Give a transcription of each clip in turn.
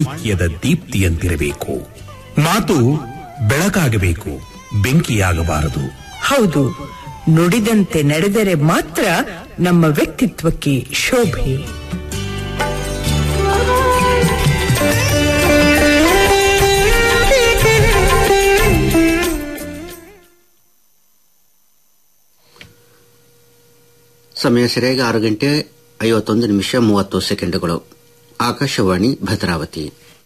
ಮಾಣಿಕ್ಯದ ದೀಪ್ತಿಯಂತಿರಬೇಕು ಮಾತು ಬೆಳಕಾಗಬೇಕು ಬೆಂಕಿಯಾಗಬಾರದು ಹೌದು ನುಡಿದಂತೆ ನಡೆದರೆ ಮಾತ್ರ ನಮ್ಮ ವ್ಯಕ್ತಿತ್ವಕ್ಕೆ ಶೋಭೆ ಸಮಯ ಸರಿಯಾಗಿ ಆರು ಗಂಟೆ ಐವತ್ತೊಂದು ನಿಮಿಷ ಮೂವತ್ತು ಸೆಕೆಂಡುಗಳು ಆಕಾಶವಾಣಿ ಭದ್ರಾವತಿ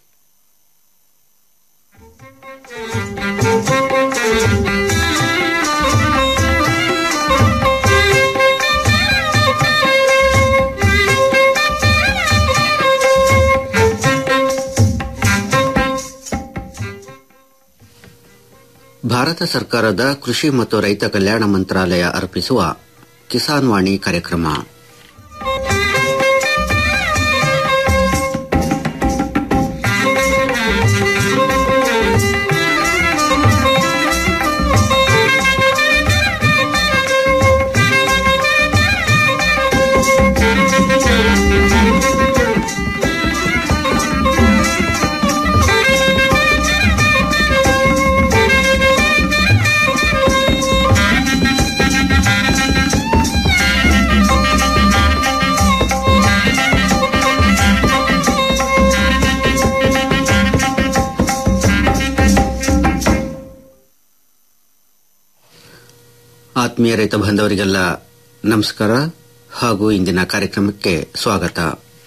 ಭಾರತ ಸರ್ಕಾರದ ಕೃಷಿ ಮತ್ತು ರೈತ ಕಲ್ಯಾಣ ಮಂತ್ರಾಲಯ ಅರ್ಪಿಸುವ ಕಿಸಾನ್ ವಾಣಿ ಕಾರ್ಯಕ್ರಮ ಆತ್ಮೀಯ ರೈತ ಬಾಂಧವರಿಗೆಲ್ಲ ನಮಸ್ಕಾರ ಹಾಗೂ ಇಂದಿನ ಕಾರ್ಯಕ್ರಮಕ್ಕೆ ಸ್ವಾಗತ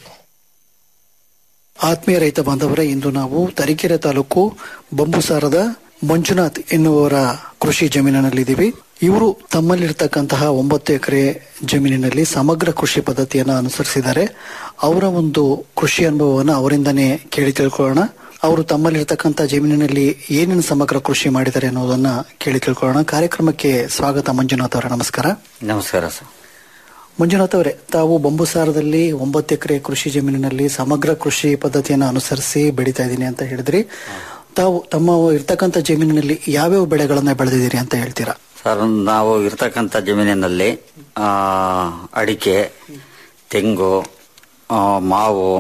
ಆತ್ಮೀಯ ರೈತ ಬಾಂಧವರೇ ಇಂದು ನಾವು ತರೀಕೆರೆ ತಾಲೂಕು ಬಂಬುಸಾರದ ಮಂಜುನಾಥ್ ಎನ್ನುವರ ಕೃಷಿ ಜಮೀನಿನಲ್ಲಿದ್ದೀವಿ ಇವರು ತಮ್ಮಲ್ಲಿರ್ತಕ್ಕಂತಹ ಒಂಬತ್ತು ಎಕರೆ ಜಮೀನಿನಲ್ಲಿ ಸಮಗ್ರ ಕೃಷಿ ಪದ್ಧತಿಯನ್ನು ಅನುಸರಿಸಿದ್ದಾರೆ ಅವರ ಒಂದು ಕೃಷಿ ಅನುಭವವನ್ನು ಅವರಿಂದನೇ ಕೇಳಿ ತಿಳ್ಕೊಳ್ಳೋಣ ಅವರು ತಮ್ಮಲ್ಲಿರ್ತಕ್ಕಂಥ ಜಮೀನಿನಲ್ಲಿ ಏನೇನು ಸಮಗ್ರ ಕೃಷಿ ಮಾಡಿದ್ದಾರೆ ಅನ್ನೋದನ್ನ ಕೇಳಿ ತಿಳ್ಕೊಳ್ಳೋಣ ಕಾರ್ಯಕ್ರಮಕ್ಕೆ ಸ್ವಾಗತ ಮಂಜುನಾಥ್ ಅವರ ನಮಸ್ಕಾರ ನಮಸ್ಕಾರ ಸರ್ ಮಂಜುನಾಥ್ ಅವರೇ ತಾವು ಬಂಬುಸಾರದಲ್ಲಿ ಒಂಬತ್ತು ಎಕರೆ ಕೃಷಿ ಜಮೀನಿನಲ್ಲಿ ಸಮಗ್ರ ಕೃಷಿ ಪದ್ಧತಿಯನ್ನು ಅನುಸರಿಸಿ ಬೆಳೀತಾ ಇದ್ದೀನಿ ಅಂತ ಹೇಳಿದ್ರಿ ತಾವು ತಮ್ಮ ಇರ್ತಕ್ಕಂಥ ಜಮೀನಿನಲ್ಲಿ ಯಾವ್ಯಾವ ಬೆಳೆಗಳನ್ನ ಬೆಳೆದಿದ್ದೀರಿ ಅಂತ ಹೇಳ್ತೀರಾ ಸರ್ ನಾವು ಇರ್ತಕ್ಕಂಥ ಜಮೀನಿನಲ್ಲಿ ಆ, ಅಡಿಕೆ ತೆಂಗು ಆ, ಮಾವು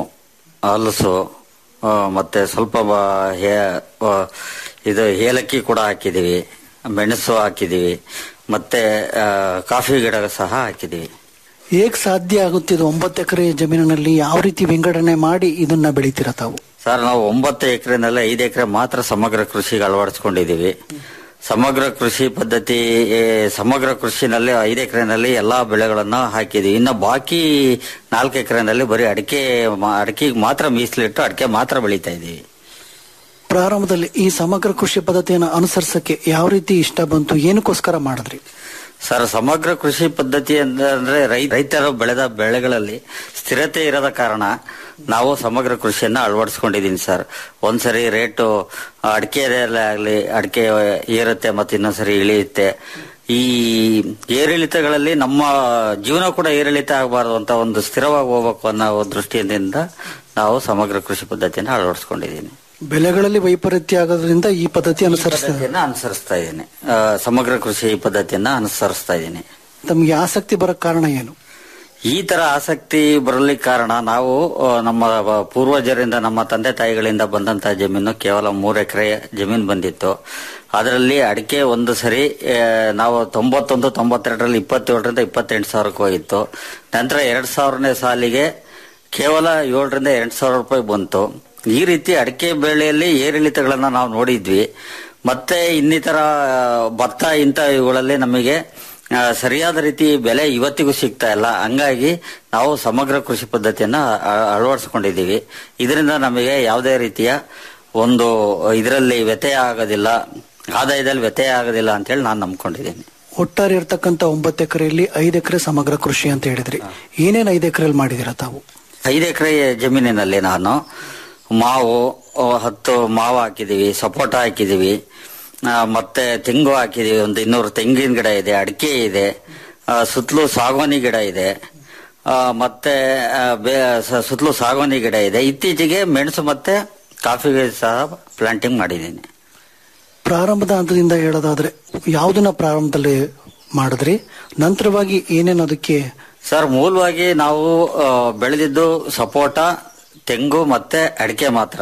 ಹಲಸು ಆ, ಮತ್ತೆ ಸ್ವಲ್ಪ ಬ- ಹೇ- ಆ, ಇದು ಏಲಕ್ಕಿ ಕೂಡ ಹಾಕಿದೀವಿ ಮೆಣಸು ಹಾಕಿದೀವಿ ಮತ್ತೆ ಆ, ಕಾಫಿ ಗಿಡ ಸಹ ಹಾಕಿದೀವಿ ಹೇಗ್ ಸಾಧ್ಯ ಆಗುತ್ತೆ ಇದು ಒಂಬತ್ತು ಎಕರೆ ಜಮೀನಿನಲ್ಲಿ ಯಾವ ರೀತಿ ವಿಂಗಡಣೆ ಮಾಡಿ ಇದನ್ನ ಬೆಳಿತೀರಾ ತಾವು ಸರ್ ನಾವು ಒಂಬತ್ತು ಎಕರೆನಲ್ಲಿ ಐದು ಎಕರೆ ಮಾತ್ರ ಸಮಗ್ರ ಕೃಷಿಗೆ ಅಳವಡಿಸ್ಕೊಂಡಿದ್ದೀವಿ ಸಮಗ್ರ ಕೃಷಿ ಪದ್ಧತಿ ಏ, ಸಮಗ್ರ ಕೃಷಿನಲ್ಲಿ ಐದು ಎಕರೆನಲ್ಲಿ ಎಲ್ಲಾ ಬೆಳೆಗಳನ್ನ ಹಾಕಿದೀವಿ ಇನ್ನು ಬಾಕಿ ನಾಲ್ಕು ಎಕರೆನಲ್ಲಿ ಬರೀ ಅಡಿಕೆ ಮಾ- ಅಡಿಕೆಗೆ ಮಾತ್ರ ಮೀಸಲಿಟ್ಟು ಅಡಿಕೆ ಮಾತ್ರ ಬೆಳೀತಾ ಇದ್ದೀವಿ ಪ್ರಾರಂಭದಲ್ಲಿ ಈ ಸಮಗ್ರ ಕೃಷಿ ಪದ್ಧತಿಯನ್ನು ಅನುಸರಿಸಕ್ಕೆ ಯಾವ ರೀತಿ ಇಷ್ಟ ಬಂತು ಏನಕ್ಕೋಸ್ಕರ ಮಾಡಿದ್ರಿ ಸರ್ ಸಮಗ್ರ ಕೃಷಿ ಪದ್ಧತಿ ಅಂದ್ರೆ ರೈ- ರೈತರು ಬೆಳೆದ ಬೆಳೆಗಳಲ್ಲಿ ಸ್ಥಿರತೆ ಇರದ ಕಾರಣ ನಾವು ಸಮಗ್ರ ಕೃಷಿಯನ್ನ ಅಳವಡಿಸ್ಕೊಂಡಿದೀನಿ ಸರ್ ಒಂದ್ಸರಿ ರೇಟು ಅಡಿಕೆ ಆಗ್ಲಿ ಅಡಿಕೆ ಏರುತ್ತೆ ಮತ್ತೆ ಇನ್ನೊಂದ್ಸರಿ ಇಳಿಯುತ್ತೆ ಈ ಏರಿಳಿತಗಳಲ್ಲಿ ನಮ್ಮ ಜೀವನ ಕೂಡ ಏರಿಳಿತ ಆಗಬಾರದು ಅಂತ ಒಂದು ಸ್ಥಿರವಾಗಿ ಹೋಗ್ಬೇಕು ಅನ್ನೋ ಒಂದು ದೃಷ್ಟಿಯಿಂದ ನಾವು ಸಮಗ್ರ ಕೃಷಿ ಪದ್ಧತಿಯನ್ನು ಅಳವಡಿಸ್ಕೊಂಡಿದ್ದೀನಿ ಬೆಳೆಗಳಲ್ಲಿ ವೈಪರೀತ್ಯ ಆಗೋದ್ರಿಂದ ಈ ಪದ್ಧತಿ ಅನುಸರಿಸ್ತಾರೆ ಪದ್ಧತಿಯನ್ನ ಅನುಸರಿಸ್ತಾ ಇದ್ದೀನಿ ಆ, ಸಮಗ್ರ ಕೃಷಿ ಪದ್ಧತಿಯನ್ನ ಅನುಸರಿಸ್ತಾ ಇದ್ದೀನಿ ತಮ್ಗೆ ಆಸಕ್ತಿ ಬರಕ್ ಕಾರಣ ಏನು ಈ ತರ ಆಸಕ್ತಿ ಬರಲಿಕ್ಕೆ ಕಾರಣ ನಾವು ಆ, ನಮ್ಮ ಬ- ಪೂರ್ವಜರಿಂದ ನಮ್ಮ ತಂದೆ ತಾಯಿಗಳಿಂದ ಬಂದಂತ ಜಮೀನು ಕೇವಲ ಮೂರು ಎಕರೆ ಜಮೀನು ಬಂದಿತ್ತು ಅದರಲ್ಲಿ ಅಡಿಕೆ ಒಂದು ಸರಿ ಆ, ನಾವು ತೊಂಬತ್ತೊಂದು ತೊಂಬತ್ತೆರಡರಲ್ಲಿ ಇಪ್ಪತ್ತೇಳರಿಂದ ಇಪ್ಪತ್ತೆಂಟು ಸಾವಿರಕ್ಕೆ ಹೋಗಿತ್ತು ನಂತರ ಎರಡ್ ಸಾವಿರನೇ ಸಾಲಿಗೆ ಕೇವಲ ಏಳರಿಂದ ಎಂಟು ಸಾವಿರ ರೂಪಾಯಿ ಬಂತು ಈ ರೀತಿ ಅಡಿಕೆ ಬೆಳೆಯಲ್ಲಿ ಏರಿಳಿತಗಳನ್ನ ನಾವು ನೋಡಿದ್ವಿ ಮತ್ತೆ ಇನ್ನಿತರ ಆ, ಭತ್ತ ಇಂಥ ಇವುಗಳಲ್ಲಿ ನಮಗೆ ಆ, ಸರಿಯಾದ ರೀತಿ ಬೆಲೆ ಇವತ್ತಿಗೂ ಸಿಗ್ತಾ ಇಲ್ಲ ಹಂಗಾಗಿ ನಾವು ಸಮಗ್ರ ಕೃಷಿ ಪದ್ಧತಿಯನ್ನ ಅ- ಅಳವಡಿಸ್ಕೊಂಡಿದ್ದೀವಿ ಇದರಿಂದ ನಮಗೆ ಯಾವುದೇ ರೀತಿಯ ಒಂದು ಇದರಲ್ಲಿ ವ್ಯತ್ಯಯ ಆಗೋದಿಲ್ಲ ಆದಾಯದಲ್ಲಿ ವ್ಯತ್ಯಯ ಆಗೋದಿಲ್ಲ ಅಂತೇಳಿ ನಾನು ನಂಬ್ಕೊಂಡಿದ್ದೀನಿ ಒಟ್ಟಾರೆ ಇರ್ತಕ್ಕಂಥ ಒಂಬತ್ತು ಎಕರೆಯಲ್ಲಿ ಐದು ಎಕರೆ ಸಮಗ್ರ ಕೃಷಿ ಅಂತ ಹೇಳಿದ್ರಿ ಏನೇನ್ ಐದು ಎಕರೆಯಲ್ಲಿ ಮಾಡಿದಿರಾ ತಾವು ಐದು ಎಕರೆ ಜಮೀನಿನಲ್ಲಿ ನಾನು ಮಾವು ಆ, ಹತ್ತು ಮಾವು ಹಾಕಿದೀವಿ ಸಪೋಟ ಹಾಕಿದೀವಿ ಆ, ಮತ್ತೆ ತೆಂಗು ಹಾಕಿದೀವಿ ಒಂದು ಇನ್ನೂರು ತೆಂಗಿನ ಗಿಡ ಇದೆ ಅಡಿಕೆ ಇದೆ ಆ, ಸುತ್ತಲೂ ಸಾಗುವಾನಿ ಗಿಡ ಇದೆ ಆ, ಮತ್ತೆ ಆ, ಬೇ- ಸ- ಸುತ್ತಲೂ ಸಾಗುವಾನಿ ಗಿಡ ಇದೆ ಇತ್ತೀಚೆಗೆ ಮೆಣಸು ಮತ್ತೆ ಕಾಫಿಗೆ ಸಹ ಪ್ಲಾಂಟಿಂಗ್ ಮಾಡಿದ್ದೀನಿ ಪ್ರಾರಂಭದ ಹಂತದಿಂದ ಹೇಳೋದಾದ್ರೆ ಯಾವುದನ್ನ ಪ್ರಾರಂಭದಲ್ಲಿ ಮಾಡಿದ್ರಿ ನಂತರವಾಗಿ ಏನೇನು ಅದಕ್ಕೆ ಸರ್ ಮೂಲವಾಗಿ ನಾವು ಆ, ಬೆಳೆದಿದ್ದು ಸಪೋಟ ತೆಂಗು ಮತ್ತೆ ಅಡಿಕೆ ಮಾತ್ರ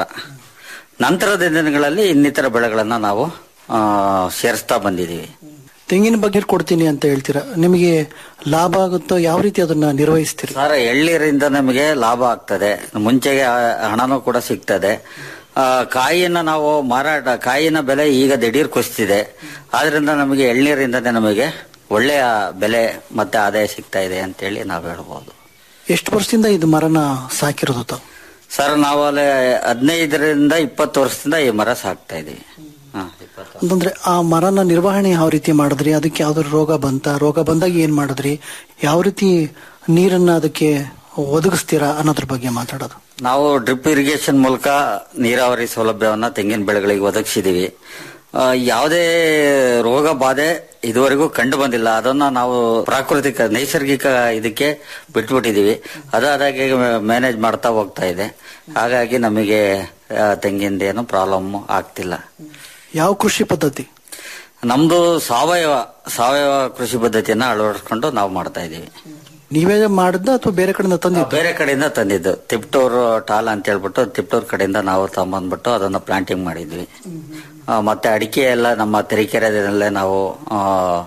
ನಂತರದ ದಿನಗಳಲ್ಲಿ ಇನ್ನಿತರ ಬೆಳೆಗಳನ್ನ ನಾವು ಆ, ಸೇರಿಸ್ತಾ ಬಂದಿದ್ದೀವಿ ತೆಂಗಿನ ಬಗ್ಗೆ ಕೊಡ್ತೀನಿ ಅಂತ ಹೇಳ್ತೀರಾ ನಿಮಗೆ ಲಾಭ ಆಗುತ್ತೋ ಯಾವ ರೀತಿ ಅದನ್ನ ನಿರ್ವಹಿಸ್ತೀರಿ ಸರ್ ಎಳ್ನೀರಿಂದ ನಮಗೆ ಲಾಭ ಆಗ್ತದೆ ಮುಂಚೆಗೆ ಆ, ಹಣನೂ ಕೂಡ ಸಿಗ್ತದೆ ಆ, ಕಾಯಿಯನ್ನ ನಾವು ಮಾರಾಟ ಕಾಯಿನ ಬೆಲೆ ಈಗ ದಿಢೀರ್ ಕುಸಿತಿದೆ ಆದ್ರಿಂದ ನಮಗೆ ಎಳ್ನೀರಿಂದನೇ ನಮಗೆ ಒಳ್ಳೆಯ ಬೆಲೆ ಮತ್ತೆ ಆದಾಯ ಸಿಗ್ತಾ ಇದೆ ಅಂತೇಳಿ ನಾವು ಹೇಳ್ಬೋದು ಎಷ್ಟು ವರ್ಷದಿಂದ ಇದು ಮರನ ಸಾಕಿರೋದು ತಾವು ಸರ್ ನಾವು ಅಲ್ಲಿ ಹದಿನೈದರಿಂದ ಇಪ್ಪತ್ತು ವರ್ಷದಿಂದ ಈ ಮರ ಸಾಕ್ತಾ ಇದೀವಿ ಹಾ, ಇಪ್ಪತ್ತು ಅಂತಂದ್ರೆ ಆ ಮರನ ನಿರ್ವಹಣೆ ಯಾವ ರೀತಿ ಮಾಡಿದ್ರಿ ಅದಕ್ಕೆ ಯಾವ್ದಾದ್ರು ರೋಗ ಬಂತ ರೋಗ ಬಂದಾಗ ಏನ್ ಮಾಡಿದ್ರಿ ಯಾವ ರೀತಿ ನೀರನ್ನ ಅದಕ್ಕೆ ಒದಗಿಸ್ತೀರಾ ಅನ್ನೋದ್ರ ಬಗ್ಗೆ ಮಾತಾಡೋದು ನಾವು ಡ್ರಿಪ್ ಇರಿಗೇಷನ್ ಮೂಲಕ ನೀರಾವರಿ ಸೌಲಭ್ಯವನ್ನ ತೆಂಗಿನ ಬೆಳೆಗಳಿಗೆ ಒದಗಿಸಿದೀವಿ ಆ, ಯಾವುದೇ ರೋಗ ಬಾಧೆ ಇದುವರೆಗೂ ಕಂಡು ಬಂದಿಲ್ಲ ಅದನ್ನ ನಾವು ಪ್ರಾಕೃತಿಕ ನೈಸರ್ಗಿಕ ಇದಕ್ಕೆ ಬಿಟ್ಬಿಟ್ಟಿದೀವಿ ಅದಾದಾಗೆ ಮ್ಯಾನೇಜ್ ಮಾಡ್ತಾ ಹೋಗ್ತಾ ಇದೆ ಹಾಗಾಗಿ ನಮಗೆ ಆ, ತೆಂಗಿಂದೇನು ಪ್ರಾಬ್ಲಮ್ ಆಗ್ತಿಲ್ಲ ಯಾವ ಕೃಷಿ ಪದ್ಧತಿ ನಮ್ದು ಸಾವಯವ ಸಾವಯವ ಕೃಷಿ ಪದ್ಧತಿಯನ್ನ ಅಳವಡಿಸ್ಕೊಂಡು ನಾವು ಮಾಡ್ತಾ ಇದೀವಿ ನೀವೇ ಮಾಡಿದ್ದ ಅಥವಾ ಬೇರೆ ಕಡೆಯಿಂದ ತಂದಿದ್ದು ಬೇರೆ ಕಡೆಯಿಂದ ತಂದಿದ್ದು ತಿಪ್ಟೂರು ಟಾಲ್ ಅಂತ ಹೇಳ್ಬಿಟ್ಟು ತಿಪ್ಟೂರ್ ಕಡೆಯಿಂದ ನಾವು ತಗೊಂಬಂದ್ಬಿಟ್ಟು ಅದನ್ನ ಪ್ಲಾಂಟಿಂಗ್ ಮಾಡಿದ್ವಿ ಆ, ಮತ್ತೆ ಅಡಿಕೆ ಎಲ್ಲ ನಮ್ಮ ತರೀಕೆರೆದಲ್ಲೇ ನಾವು ಆ,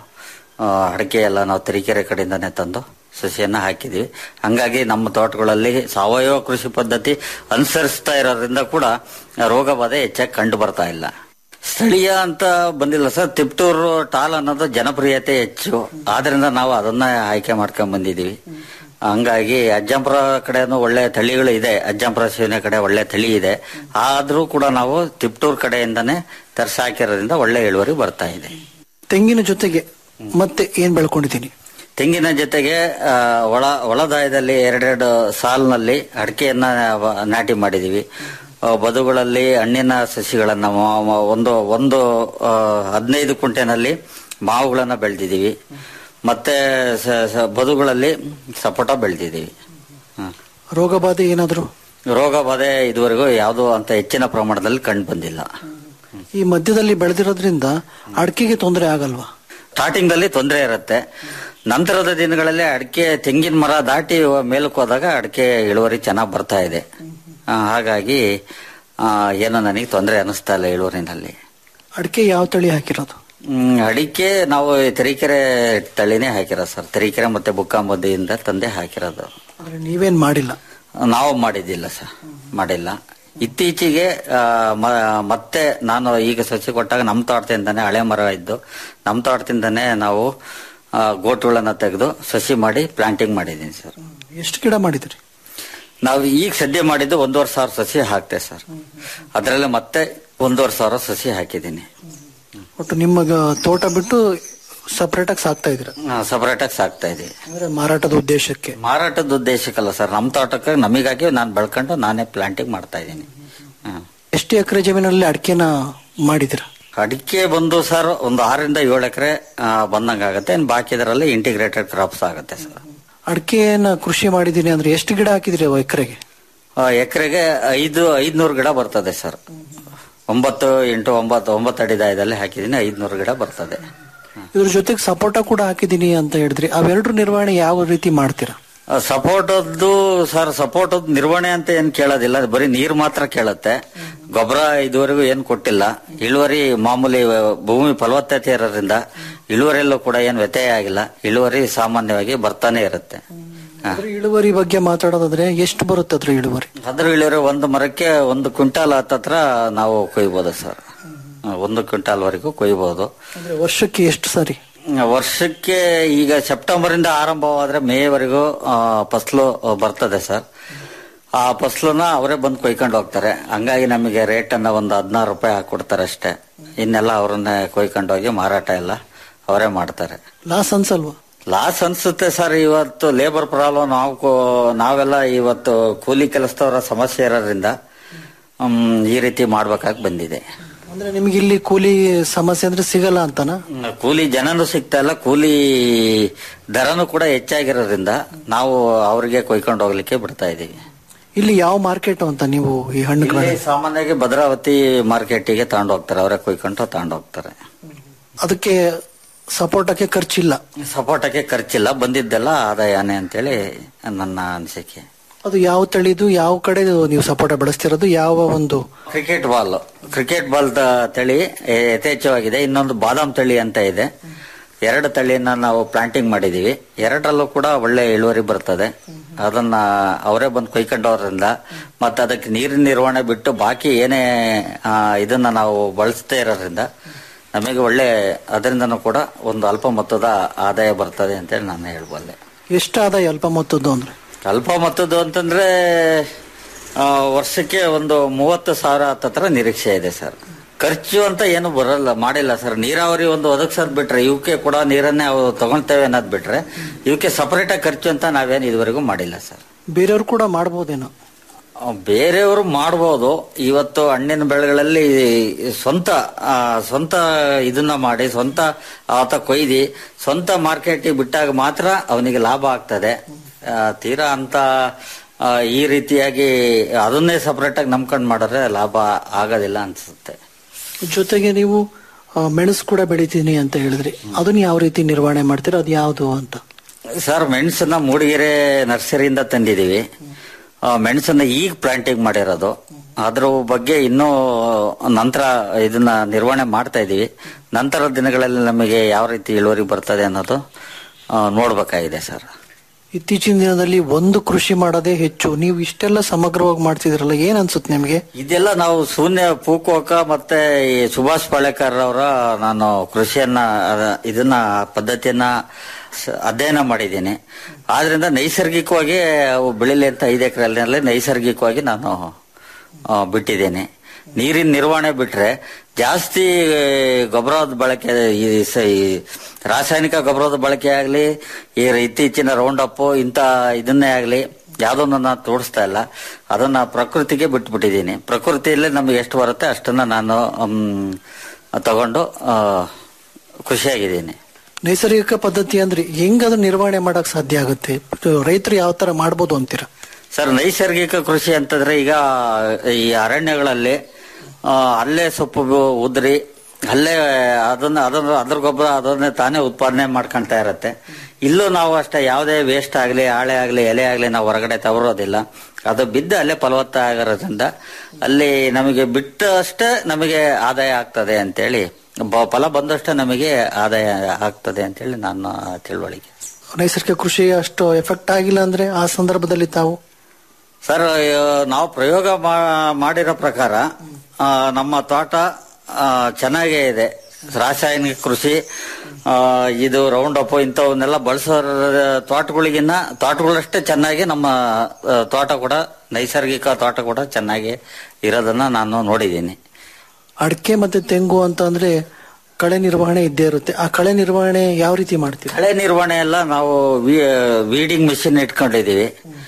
ಆ, ಅಡಿಕೆ ಎಲ್ಲ ನಾವು ತರೀಕೆರೆ ಕಡೆಯಿಂದಾನೇ ತಂದು ಸಸಿಯನ್ನ ಹಾಕಿದ್ವಿ ಹಂಗಾಗಿ ನಮ್ಮ ತೋಟಗಳಲ್ಲಿ ಸಾವಯವ ಕೃಷಿ ಪದ್ಧತಿ ಅನುಸರಿಸ್ತಾ ಇರೋದ್ರಿಂದ ಕೂಡ ರೋಗ ಬಾಧೆ ಹೆಚ್ಚಾಗಿ ಕಂಡು ಬರ್ತಾ ಇಲ್ಲ ಸ್ಥಳೀಯ ಅಂತ ಬಂದಿಲ್ಲ ಸರ್ ತಿಪ್ಟೂರು ಟಾಲ್ ಅನ್ನೋದು ಜನಪ್ರಿಯತೆ ಹೆಚ್ಚು ಆದ್ರಿಂದ ನಾವು ಅದನ್ನ ಆಯ್ಕೆ ಮಾಡ್ಕೊಂಡ್ ಬಂದಿದೀವಿ ಹಂಗಾಗಿ ಅಜ್ಜಂಪುರ ಕಡೆನೂ ಒಳ್ಳೆ ತಳಿಗಳು ಇದೆ ಅಜ್ಜಂಪುರ ಶಿವನೆ ಕಡೆ ಒಳ್ಳೆ ತಳಿ ಇದೆ ಆದ್ರೂ ಕೂಡ ನಾವು ತಿಪ್ಟೂರ್ ಕಡೆಯಿಂದಾನೇ ತರ್ಸಾಕಿರೋದ್ರಿಂದ ಒಳ್ಳೆ ಇಳುವರಿ ಬರ್ತಾ ಇದೆ ತೆಂಗಿನ ಜೊತೆಗೆ ಮತ್ತೆ ಏನ್ ಬೆಳ್ಕೊಂಡಿದ್ದೀನಿ ತೆಂಗಿನ ಜೊತೆಗೆ ಆ, ಒಳ ಒಳದಾಯದಲ್ಲಿ ಎರಡೆರಡು ಸಾಲಿನಲ್ಲಿ ಅಡಿಕೆಯನ್ನ ವ- ನಾಟಿ ಮಾಡಿದೀವಿ ಆ, ಬದುಗಳಲ್ಲಿ ಹಣ್ಣಿನ ಸಸಿಗಳನ್ನ ಮ- ಮ- ಒಂದು ಒಂದು ಆ, ಹದಿನೈದು ಕುಂಟೆನಲ್ಲಿ ಮಾವುಗಳನ್ನ ಬೆಳೆದಿದ್ದೀವಿ ಮತ್ತೆ ಸ- ಸ- ಬದುಗಳಲ್ಲಿ ಸಪೋಟ ಬೆಳೆದಿದ್ದೀವಿ ಹ. ರೋಗ ಬಾಧೆ ಏನಾದ್ರು ರೋಗ ಬಾಧೆ ಇದುವರೆಗೂ ಯಾವುದೂ ಅಂತ ಹೆಚ್ಚಿನ ಪ್ರಮಾಣದಲ್ಲಿ ಕಂಡು ಬಂದಿಲ್ಲ ಈ ಮಧ್ಯದಲ್ಲಿ ಬೆಳೆದಿರೋದ್ರಿಂದ ಅಡಿಕೆಗೆ ತೊಂದರೆ ಆಗಲ್ವಾ ಸ್ಟಾರ್ಟಿಂಗ್ ದಲ್ಲಿ ತೊಂದರೆ ಇರುತ್ತೆ ನಂತರದ ದಿನಗಳಲ್ಲಿ ಅಡಿಕೆ ತೆಂಗಿನ ಮರ ದಾಟಿ ಮೇಲಕ್ಕೆ ಹೋದಾಗ ಅಡಿಕೆ ಇಳುವರಿ ಚೆನ್ನಾಗಿ ಬರ್ತಾ ಇದೆ ಆ, ಹಾಗಾಗಿ ಆ, ಏನೋ ನನಗೆ ತೊಂದರೆ ಅನಿಸ್ತಾ ಇಲ್ಲ ಇಳುವರಿನಲ್ಲಿ ಅಡಿಕೆ ಯಾವ ತಳಿ ಹಾಕಿರೋದು ಹ್ಮ್, ಅಡಿಕೆ ನಾವು ತರೀಕೆರೆ ತಳಿನೇ ಹಾಕಿರೋದು ಸರ್ ತರೀಕೆರೆ ಮತ್ತೆ ಬುಕ್ಕಾಂಬದಿಯಿಂದ ತಂದೆ ಹಾಕಿರೋದು ಅಂದ್ರೆ ನೀವೇನ್ ಮಾಡಿಲ್ಲ ನಾವು ಮಾಡಿದ್ದಿಲ್ಲ ಸರ್ ಮಾಡಿಲ್ಲ ಇತ್ತೀಚೆಗೆ ಆ, ಮ- ಮತ್ತೆ ನಾನು ಈಗ ಸಸಿ ಕೊಟ್ಟಾಗ ನಮ್ಮ ತೋಟದಿಂದಾನೆ ಹಳೆ ಮರ ಇದ್ದು ನಮ್ಮ ತೋಟದಿಂದಾನೆ ನಾವು ಆ, ಗೋಟುಗಳನ್ನ ತೆಗೆದು ಸಸಿ ಮಾಡಿ ಪ್ಲಾಂಟಿಂಗ್ ಮಾಡಿದ್ದೀನಿ ಸರ್ ಎಷ್ಟು ಗಿಡ ಮಾಡಿದ್ರಿ ನಾವು ಈಗ ಸದ್ಯ ಮಾಡಿದ್ದು ಒಂದೂವರೆ ಸಾವಿರ ಸಸಿ ಹಾಕ್ತೆ ಸರ್ ಅದರಲ್ಲಿ ಮತ್ತೆ ಒಂದೂವರೆ ಸಾವಿರ ಸಸಿ ಹಾಕಿದ್ದೀನಿ ಒಟ್ಟು ನಿಮ್ಮ ಗ- ತೋಟ ಬಿಟ್ಟು ಸಪರೇಟ್ ಆಗಿ ಸಾಕ್ತಾ ಇದ್ದೀರಾ ಸಪರೇಟ್ ಆಗಿ ಸಾಕ್ತಾ ಇದೀವಿ ಅಂದ್ರೆ ಮಾರಾಟದ ಉದ್ದೇಶಕ್ಕೆ ಮಾರಾಟದ ಉದ್ದೇಶಕ್ಕಲ್ಲ ಸರ್ ನಮ್ಮ ತೋಟಕ್ಕೆ ನಮಗಾಗಿ ನಾನು ಬೆಳ್ಕೊಂಡು ನಾನೇ ಪ್ಲಾಂಟಿಂಗ್ ಮಾಡ್ತಾ ಇದ್ದೀನಿ ಹ್ಮ್. ಎಷ್ಟು ಎಕರೆ ಜಮೀನಲ್ಲಿ ಅಡಿಕೆನ ಮಾಡಿದಿರ ಅಡಿಕೆ ಬಂದು ಸರ್ ಒಂದು ಆರರಿಂದ ಏಳು ಎಕರೆ ಬಂದಂಗಾಗತ್ತೆ ಇನ್ನು ಬಾಕಿ ಇದರಲ್ಲಿ ಇಂಟಿಗ್ರೇಟೆಡ್ ಕ್ರಾಪ್ಸ್ ಆಗುತ್ತೆ ಸರ್ ಅಡಿಕೆನ ಕೃಷಿ ಮಾಡಿದೀನಿ ಅಂದ್ರೆ ಎಷ್ಟು ಗಿಡ ಹಾಕಿದಿರಿ ಎಕರೆಗೆ ಎಕರೆಗೆ ಐದು ಐದ್ನೂರು ಗಿಡ ಬರ್ತದೆ ಸರ್ ಒಂಬತ್ತು ಎಂಟು ಒಂಬತ್ತು ಒಂಬತ್ತು ಅಡಿ ದಾಯದಲ್ಲಿ ಹಾಕಿದ್ದೀನಿ ಐದ್ನೂರು ಗಿಡ ಬರ್ತದೆ ಇದ್ರ ಜೊತೆಗೆ ಸಪೋಟ ಕೂಡ ಹಾಕಿದೀನಿ ಅಂತ ಹೇಳಿದ್ರಿ ಅವೆರಡು ನಿರ್ವಹಣೆ ಯಾವ ರೀತಿ ಮಾಡ್ತೀರಾ ಸಪೋರ್ಟದ್ದು ಸರ್ ಸಪೋರ್ಟದ್ ನಿರ್ವಹಣೆ ಅಂತ ಏನ್ ಕೇಳೋದಿಲ್ಲ ಬರೀ ನೀರ್ ಮಾತ್ರ ಕೇಳುತ್ತೆ ಗೊಬ್ಬರ ಇದುವರೆಗೂ ಏನ್ ಕೊಟ್ಟಿಲ್ಲ ಇಳುವರಿ ಮಾಮೂಲಿ ಭೂಮಿ ಫಲವತ್ತತೆ ಇರೋದ್ರಿಂದ ಇಳುವರಿಯಲ್ಲೂ ಕೂಡ ಏನ್ ವ್ಯತ್ಯಯ ಆಗಿಲ್ಲ ಇಳುವರಿ ಸಾಮಾನ್ಯವಾಗಿ ಬರ್ತಾನೆ ಇರುತ್ತೆ ಹ. ಅದ್ರ ಇಳುವರಿ ಬಗ್ಗೆ ಮಾತಾಡೋದಾದ್ರೆ ಎಷ್ಟು ಬರುತ್ತೆ ಅದ್ರ ಇಳುವರಿ ಅದ್ರ ಇಳುವರಿ ಒಂದು ಮರಕ್ಕೆ ಒಂದು ಕ್ವಿಂಟಾಲ್ ಹತ್ತತ್ರ ನಾವು ಕೊಯ್ಬೋದು ಸರ್ ಹ, ಒಂದು ಕ್ವಿಂಟಾಲ್ ವರೆಗೂ ಕೊಯ್ಬೋದು ಅಂದ್ರೆ ವರ್ಷಕ್ಕೆ ಎಷ್ಟು ಸರಿ ವರ್ಷಕ್ಕೆ ಈಗ ಸೆಪ್ಟೆಂಬರ್ ಇಂದ ಆರಂಭವಾದ್ರೆ ಮೇವರೆಗೂ ಆ, ಫಸ್ಲು ಬರ್ತದೆ ಸರ್ ಆ ಫಸ್ಲನ್ನ ಅವರೇ ಬಂದು ಕೊಯ್ಕೊಂಡು ಹೋಗ್ತಾರೆ ಹಂಗಾಗಿ ನಮಗೆ ರೇಟ್ ಅನ್ನ ಒಂದು ಹದಿನಾರು ರೂಪಾಯಿ ಹಾಕೊಡ್ತಾರೆ ಅಷ್ಟೇ ಇನ್ನೆಲ್ಲ ಅವರನ್ನೇ ಕೊಯ್ಕೊಂಡು ಹೋಗಿ ಮಾರಾಟ ಎಲ್ಲ ಅವರೇ ಮಾಡ್ತಾರೆ ಲಾಸ್ ಅನ್ಸಲ್ವಾ ಲಾಸ್ ಅನ್ಸುತ್ತೆ ಸರ್ ಇವತ್ತು ಲೇಬರ್ ಪ್ರಾಬ್ಲಮ್ ನಾವು ಕೋ- ನಾವೆಲ್ಲ ಇವತ್ತು ಕೂಲಿ ಕೆಲಸದವರ ಸಮಸ್ಯೆ ಇರೋದ್ರಿಂದ ಹ್ಮ್, ಈ ರೀತಿ ಮಾಡ್ಬೇಕಾಗಿ ಬಂದಿದೆ ಅಂದ್ರೆ ನಿಮ್ಗೆ ಇಲ್ಲಿ ಕೂಲಿ ಸಮಸ್ಯೆ ಅಂದ್ರೆ ಸಿಗಲ್ಲ ಅಂತನಾ ಹ್ಮ್, ಕೂಲಿ ಜನನು ಸಿಗ್ತಾ ಇಲ್ಲ ಕೂಲಿ ದರನು ಕೂಡ ಹೆಚ್ಚಾಗಿರೋದ್ರಿಂದ ನಾವು ಅವ್ರಿಗೆ ಕೊಯ್ಕೊಂಡು ಹೋಗ್ಲಿಕ್ಕೆ ಬಿಡ್ತಾ ಇದೀವಿ ಇಲ್ಲಿ ಯಾವ ಮಾರ್ಕೆಟ್ ಅಂತ ನೀವು ಈ ಹಣ್ಣುಗಳ ಇಲ್ಲಿ ಸಾಮಾನ್ಯವಾಗಿ ಭದ್ರಾವತಿ ಮಾರ್ಕೆಟಿಗೆ ತಗೊಂಡು ಹೋಗ್ತಾರೆ ಅವರೇ ಕೊಯ್ಕೊಂಡು ತಗೊಂಡು ಹೋಗ್ತಾರೆ ಅದಕ್ಕೆ ಸಪೋಟಕ್ಕೆ ಖರ್ಚಿಲ್ಲ ಸಪೋಟಕ್ಕೆ ಖರ್ಚಿಲ್ಲ ಬಂದಿದ್ದೆಲ್ಲ ಆದಾಯನೇ ಅಂತೇಳಿ ನನ್ನ ಅನಿಸಿಕೆ ಅದು ಯಾವ ತಳಿದು ಯಾವ ಕಡೆ ನೀವು ಸಪೋಟ ಬೆಳೆಸ್ತಿರೋದು ಯಾವ ಒಂದು ಕ್ರಿಕೆಟ್ ಬಾಲ್ ಕ್ರಿಕೆಟ್ ಬಾಲ್ ತಳಿ ಯಥೇಚ್ಛವಾಗಿದೆ ಇನ್ನೊಂದು ಬಾದಾಮ್ ತಳಿ ಅಂತ ಇದೆ ಎರಡು ತಳಿಯನ್ನ ನಾವು ಪ್ಲಾಂಟಿಂಗ್ ಮಾಡಿದೀವಿ ಎರಡರಲ್ಲೂ ಕೂಡ ಒಳ್ಳೆ ಇಳುವರಿ ಬರ್ತದೆ ಅದನ್ನ ಅವರೇ ಬಂದು ಕೊಯ್ಕೊಂಡವರಿಂದ ಮತ್ತೆ ಅದಕ್ಕೆ ನೀರಿನ ನಿರ್ವಹಣೆ ಬಿಟ್ಟು ಬಾಕಿ ಏನೇ ಆ, ಇದನ್ನ ನಾವು ಬಳಸ್ತಾ ಇರೋದ್ರಿಂದ ನಮಗೆ ಒಳ್ಳೆ ಅದರಿಂದನೂ ಕೂಡ ಒಂದು ಅಲ್ಪ ಮೊತ್ತದ ಆದಾಯ ಬರ್ತದೆ ಅಂತೇಳಿ ನಾನು ಹೇಳ್ಬಲ್ಲೆ ಎಷ್ಟು ಆದಾಯ ಅಲ್ಪ ಮೊತ್ತದ್ದು ಅಂದ್ರೆ ಅಲ್ಪ ಮೊತ್ತದ್ದು ಅಂತಂದ್ರೆ ಆ, ವರ್ಷಕ್ಕೆ ಒಂದು ಮೂವತ್ತು ಸಾವಿರ ಹತ್ತತ್ರ ನಿರೀಕ್ಷೆ ಇದೆ ಸರ್ ಖರ್ಚು ಅಂತ ಏನು ಬರಲ್ಲ ಮಾಡಿಲ್ಲ ಸರ್ ನೀರಾವರಿ ಒಂದು ಒದಗಿಸೋದ್ ಬಿಟ್ರೆ ಇವಕ್ಕೆ ಕೂಡ ನೀರನ್ನೇ ಅವು ತಗೊಳ್ತೇವೆ ಅನ್ನೋದ್ ಬಿಟ್ರೆ ಇವಕ್ಕೆ ಸಪರೇಟ್ ಆಗಿ ಖರ್ಚು ಅಂತ ನಾವೇನು ಇದುವರೆಗೂ ಮಾಡಿಲ್ಲ ಸರ್ ಬೇರೆಯವ್ರು ಕೂಡ ಮಾಡ್ಬೋದೇನೋ ಆ, ಬೇರೆಯವರು ಮಾಡ್ಬೋದು ಇವತ್ತು ಹಣ್ಣಿನ ಬೆಳೆಗಳಲ್ಲಿ ಸ್ವಂತ ಆ, ಸ್ವಂತ ಇದನ್ನ ಮಾಡಿ ಸ್ವಂತ ಆತ ಕೊಯ್ದು ಸ್ವಂತ ಮಾರ್ಕೆಟಿಗೆ ಬಿಟ್ಟಾಗ ಮಾತ್ರ ಅವನಿಗೆ ಲಾಭ ಆಗ್ತದೆ ಆ, ತೀರಾ ಅಂತ ಆ, ಈ ರೀತಿಯಾಗಿ ಅದನ್ನೇ ಸಪರೇಟ್ ಆಗಿ ನಂಬ್ಕೊಂಡು ಮಾಡಿದ್ರೆ ಲಾಭ ಆಗೋದಿಲ್ಲ ಅನ್ಸುತ್ತೆ ಜೊತೆಗೆ ನೀವು ಆ, ಮೆಣಸು ಕೂಡ ಬೆಳಿತೀನಿ ಅಂತ ಹೇಳಿದ್ರಿ ಅದನ್ನ ಯಾವ ರೀತಿ ನಿರ್ವಹಣೆ ಮಾಡ್ತೀರಾ ಅದು ಯಾವುದು ಅಂತ ಸರ್ ಮೆಣಸನ್ನ ಮೂಡಿಗೆರೆ ನರ್ಸರಿಯಿಂದ ತಂದಿದೀವಿ ಆ, ಮೆಣಸನ್ನ ಈಗ ಪ್ಲಾಂಟಿಂಗ್ ಮಾಡಿರೋದು ಅದ್ರ ಬಗ್ಗೆ ಇನ್ನೂ ನಂತರ ಇದನ್ನ ನಿರ್ವಹಣೆ ಮಾಡ್ತಾ ಇದೀವಿ ನಂತರದ ದಿನಗಳಲ್ಲಿ ನಮಗೆ ಯಾವ ರೀತಿ ಇಳುವರಿ ಬರ್ತದೆ ಅನ್ನೋದು ಆ, ನೋಡ್ಬೇಕಾಗಿದೆ ಸರ್ ಇತ್ತೀಚಿನ ದಿನದಲ್ಲಿ ಒಂದು ಕೃಷಿ ಮಾಡೋದೇ ಹೆಚ್ಚು ನೀವು ಇಷ್ಟೆಲ್ಲ ಸಮಗ್ರವಾಗಿ ಮಾಡ್ತಿದ್ರಲ್ಲ ಏನ್ ಅನ್ಸುತ್ತೆ ನಿಮ್ಗೆ ಇದೆಲ್ಲ ನಾವು ಶೂನ್ಯ ಫೂಕೋಕ ಮತ್ತೆ ಈ ಸುಭಾಷ್ ಪಾಳೇಕರ್ ಅವರ ನಾನು ಕೃಷಿಯನ್ನ ಅದ- ಇದನ್ನ ಪದ್ಧತಿಯನ್ನ ಸ- ಅಧ್ಯಯನ ಮಾಡಿದ್ದೀನಿ ಆದ್ರಿಂದ ನೈಸರ್ಗಿಕವಾಗಿ ಅವು ಬೆಳಿಲಿ ಅಂತ ಐದು ಎಕರೆಯಲ್ಲಿ ನೈಸರ್ಗಿಕವಾಗಿ ನಾನು ಆ, ಬಿಟ್ಟಿದ್ದೇನೆ ನೀರಿನ ನಿರ್ವಹಣೆ ಬಿಟ್ರೆ ಜಾಸ್ತಿ ಗೊಬ್ಬರದ ಬಳಕೆ ಈ ಸ- ಈ ರಾಸಾಯನಿಕ ಗೊಬ್ಬರದ ಬಳಕೆ ಆಗಲಿ ಈ ಇತ್ತೀಚಿನ ರೌಂಡ್ ಅಪ್ ಇಂಥ ಇದನ್ನೇ ಆಗಲಿ ಯಾವುದನ್ನು ನಾನು ತೋರಿಸ್ತಾ ಇಲ್ಲ ಅದನ್ನ ಪ್ರಕೃತಿಗೆ ಬಿಟ್ಬಿಟ್ಟಿದ್ದೀನಿ ಪ್ರಕೃತಿಯಲ್ಲೇ ನಮಗೆ ಎಷ್ಟು ಬರುತ್ತೆ ಅಷ್ಟನ್ನ ನಾನು ಮ್, ತಗೊಂಡು ಆ, ಖುಷಿಯಾಗಿದ್ದೀನಿ ನೈಸರ್ಗಿಕ ಪದ್ಧತಿ ಅಂದ್ರೆ ಹೆಂಗ್ ಅದನ್ನ ನಿರ್ವಹಣೆ ಮಾಡಕ್ ಸಾಧ್ಯ ಆಗುತ್ತೆ ರೈತರು ಯಾವ ತರ ಮಾಡ್ಬೋದು ಅಂತೀರಾ ಸರ್ ನೈಸರ್ಗಿಕ ಕೃಷಿ ಅಂತಂದ್ರೆ ಈಗ ಈ ಅರಣ್ಯಗಳಲ್ಲಿ ಆ, ಅಲ್ಲೇ ಸೊಪ್ಪು ಬು- ಉದ್ರಿ ಅಲ್ಲೇ ಅದನ್ನ ಅದನ್ನ ಅದ್ರ ಗೊಬ್ಬರ ಅದನ್ನೇ ತಾನೇ ಉತ್ಪಾದನೆ ಮಾಡ್ಕೊಂತ ಇರತ್ತೆ ಇಲ್ಲೂ ನಾವು ಅಷ್ಟೇ ಯಾವುದೇ ವೇಸ್ಟ್ ಆಗಲಿ ಹಾಳೆ ಆಗಲಿ ಎಲೆ ಆಗಲಿ ನಾವು ಹೊರಗಡೆ ತಗೊಳೋದಿಲ್ಲ ಅದು ಬಿದ್ದು ಅಲ್ಲೇ ಫಲವತ್ತ ಆಗಿರೋದ್ರಿಂದ ಅಲ್ಲಿ ನಮಗೆ ಬಿಟ್ಟಷ್ಟೇ ನಮಗೆ ಆದಾಯ ಆಗ್ತದೆ ಅಂತೇಳಿ ಬ- ಫಲ ಬಂದಷ್ಟೇ ನಮಗೆ ಆದಾಯ ಆಗ್ತದೆ ಅಂತೇಳಿ ನನ್ನ ತಿಳುವಳಿಕೆ ನೈಸರ್ಗಿಕ ಕೃಷಿ ಅಷ್ಟು ಎಫೆಕ್ಟ್ ಆಗಿಲ್ಲ ಅಂದ್ರೆ ಆ ಸಂದರ್ಭದಲ್ಲಿ ತಾವು ಸರ್ ಆ, ನಾವು ಪ್ರಯೋಗ ಮಾ- ಮಾಡಿರೋ ಪ್ರಕಾರ ಆ, ನಮ್ಮ ತೋಟ ಆ, ಚೆನ್ನಾಗೇ ಇದೆ ರಾಸಾಯನಿಕ ಕೃಷಿ ಆ, ಇದು ರೌಂಡ್ ಅಪ್ ಇಂಥವನ್ನೆಲ್ಲ ಬಳಸೋ ತೋಟಗಳಿಗಿನ್ನ ತೋಟಗಳಷ್ಟೇ ಚೆನ್ನಾಗಿ ನಮ್ಮ ಆ, ತೋಟ ಕೂಡ ನೈಸರ್ಗಿಕ ತೋಟ ಕೂಡ ಚೆನ್ನಾಗಿ ಇರೋದನ್ನ ನಾನು ನೋಡಿದ್ದೀನಿ ಅಡಿಕೆ ಮತ್ತೆ ತೆಂಗು ಅಂತ ಅಂದ್ರೆ ಕಳೆ ನಿರ್ವಹಣೆ ಇದ್ದೇ ಇರುತ್ತೆ ಆ ಕಳೆ ನಿರ್ವಹಣೆ ಯಾವ ರೀತಿ ಮಾಡ್ತೀರಾ ಕಳೆ ನಿರ್ವಹಣೆ ಎಲ್ಲ ನಾವು ವೀಡಿಂಗ್ ಮಿಷಿನ್ ಇಟ್ಕೊಂಡಿದೀವಿ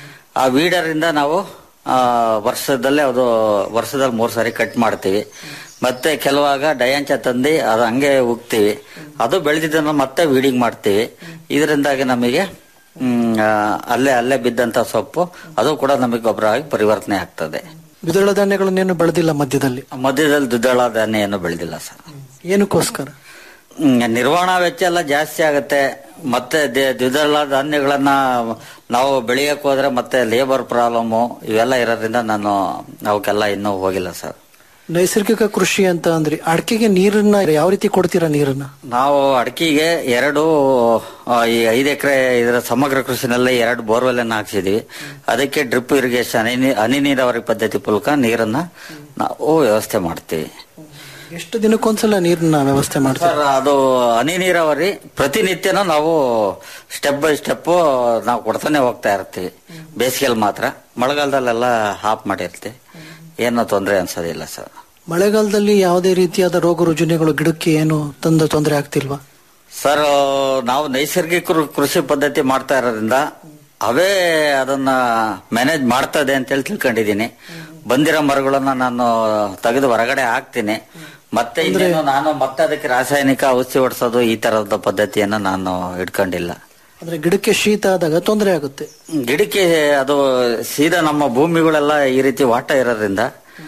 ಆ ವೀಡರ್ ಇಂದ ನಾವು ಆ, ವರ್ಷದಲ್ಲೇ ಅದು ವರ್ಷದಲ್ಲಿ ಮೂರ್ ಸಾರಿ ಕಟ್ ಮಾಡ್ತೀವಿ ಮತ್ತೆ ಕೆಲವಾಗ ಡಯಾಂಚ ತಂದು ಅದು ಹಂಗೆ ಉಗ್ತೀವಿ ಅದು ಬೆಳೆದಿದ್ದನ್ನು ಮತ್ತೆ ವೀಡಿಂಗ್ ಮಾಡ್ತೀವಿ ಇದರಿಂದಾಗಿ ನಮಗೆ ಹ್ಮ್, ಆ, ಅಲ್ಲೇ ಅಲ್ಲೇ ಬಿದ್ದಂತ ಸೊಪ್ಪು ಅದು ಕೂಡ ನಮಗೆ ಗೊಬ್ಬರ ಆಗಿ ಪರಿವರ್ತನೆ ಆಗ್ತದೆ ದ್ವಿದಳ ಧಾನ್ಯಗಳನ್ನೇನು ಬೆಳೆದಿಲ್ಲ ಮಧ್ಯದಲ್ಲಿ ಮಧ್ಯದಲ್ಲಿ ದ್ವಿದಳ ಧಾನ್ಯ ಏನು ಬೆಳೆದಿಲ್ಲ ಸರ್ ಏನಕ್ಕೋಸ್ಕರ ಹ್ಮ್, ನಿರ್ವಹಣಾ ವೆಚ್ಚ ಎಲ್ಲ ಜಾಸ್ತಿ ಆಗುತ್ತೆ ಮತ್ತೆ ದೆ- ದ್ವಿದಳ ಧಾನ್ಯಗಳನ್ನ ನಾವು ಬೆಳೆಯಕ್ ಹೋದ್ರೆ ಮತ್ತೆ ಲೇಬರ್ ಪ್ರಾಬ್ಲಮ್ ಇವೆಲ್ಲ ಇರೋದ್ರಿಂದ ನಾನು ಅವಕ್ಕೆಲ್ಲ ಇನ್ನೂ ಹೋಗಿಲ್ಲ ಸರ್ ನೈಸರ್ಗಿಕ ಕೃಷಿ ಅಂತ ಅಂದ್ರೆ ಅಡಿಕೆಗೆ ನೀರನ್ನ ಯಾವ ರೀತಿ ಕೊಡ್ತೀರಾ ನೀರನ್ನ ನಾವು ಅಡಕೆಗೆ ಎರಡು ಆ, ಈ ಐದು ಎಕರೆ ಇದರ ಸಮಗ್ರ ಕೃಷಿನಲ್ಲಿ ಎರಡು ಬೋರ್ವೆಲ್ ಅನ್ನ ಹಾಕ್ಸಿದೀವಿ ಅದಕ್ಕೆ ಡ್ರಿಪ್ ಇರಿಗೇಷನ್ ಹನಿ ಹನಿ ನೀರಾವರಿ ಪದ್ಧತಿ ಮೂಲಕ ನೀರನ್ನ ನಾವು ವ್ಯವಸ್ಥೆ ಮಾಡ್ತೀವಿ ಎಷ್ಟು ದಿನಕ್ಕೊಂದ್ಸಲ ನೀರನ್ನ ವ್ಯವಸ್ಥೆ ಮಾಡ್ತೀರಾ ಸರ್ ಅದು ಹನಿ ನೀರಾವರಿ ಪ್ರತಿನಿತ್ಯನೂ ನಾವು ಸ್ಟೆಪ್ ಬೈ ಸ್ಟೆಪ್ ನಾವು ಕೊಡ್ತಾನೆ ಹೋಗ್ತಾ ಇರ್ತೀವಿ ಬೇಸಿಗೆಯಲ್ಲಿ ಮಾತ್ರ ಮಳೆಗಾಲದಲ್ಲೆಲ್ಲ ಹಾಫ್ ಮಾಡಿರ್ತೀವಿ ಏನೋ ತೊಂದರೆ ಅನ್ಸೋದಿಲ್ಲ ಸರ್ ಮಳೆಗಾಲದಲ್ಲಿ ಯಾವುದೇ ರೀತಿಯಾದ ರೋಗ ರುಜಿನಗಳು ಗಿಡಕ್ಕೆ ಏನು ತಂದ ತೊಂದರೆ ಆಗ್ತಿಲ್ವಾ ಸರ್ ನಾವು ನೈಸರ್ಗಿಕ ಕೃ- ಕೃಷಿ ಪದ್ಧತಿ ಮಾಡ್ತಾ ಇರೋದ್ರಿಂದ ಅವೇ ಅದನ್ನ ಮ್ಯಾನೇಜ್ ಮಾಡ್ತದೆ ಅಂತೇಳಿ ತಿಳ್ಕೊಂಡಿದ್ದೀನಿ ಬಂದಿರೋ ಮರಗಳನ್ನ ನಾನು ತೆಗೆದು ಹೊರಗಡೆ ಹಾಕ್ತೀನಿ ಮತ್ತೆ ಇನ್ನೇನು ನಾನು ಮತ್ತೆ ಅದಕ್ಕೆ ರಾಸಾಯನಿಕ ಔಷಧಿ ಹೊಡ್ಸೋದು ಈ ತರದ ಪದ್ಧತಿಯನ್ನ ನಾನು ಇಟ್ಕೊಂಡಿಲ್ಲ ಅಂದ್ರೆ ಗಿಡಕ್ಕೆ ಶೀತ ಆದಾಗ ತೊಂದರೆ ಆಗುತ್ತೆ ಗಿಡಕ್ಕೆ ಅದು ಸೀದಾ ನಮ್ಮ ಭೂಮಿಗಳೆಲ್ಲ ಈ ರೀತಿ ವಾಟ ಇರೋದ್ರಿಂದ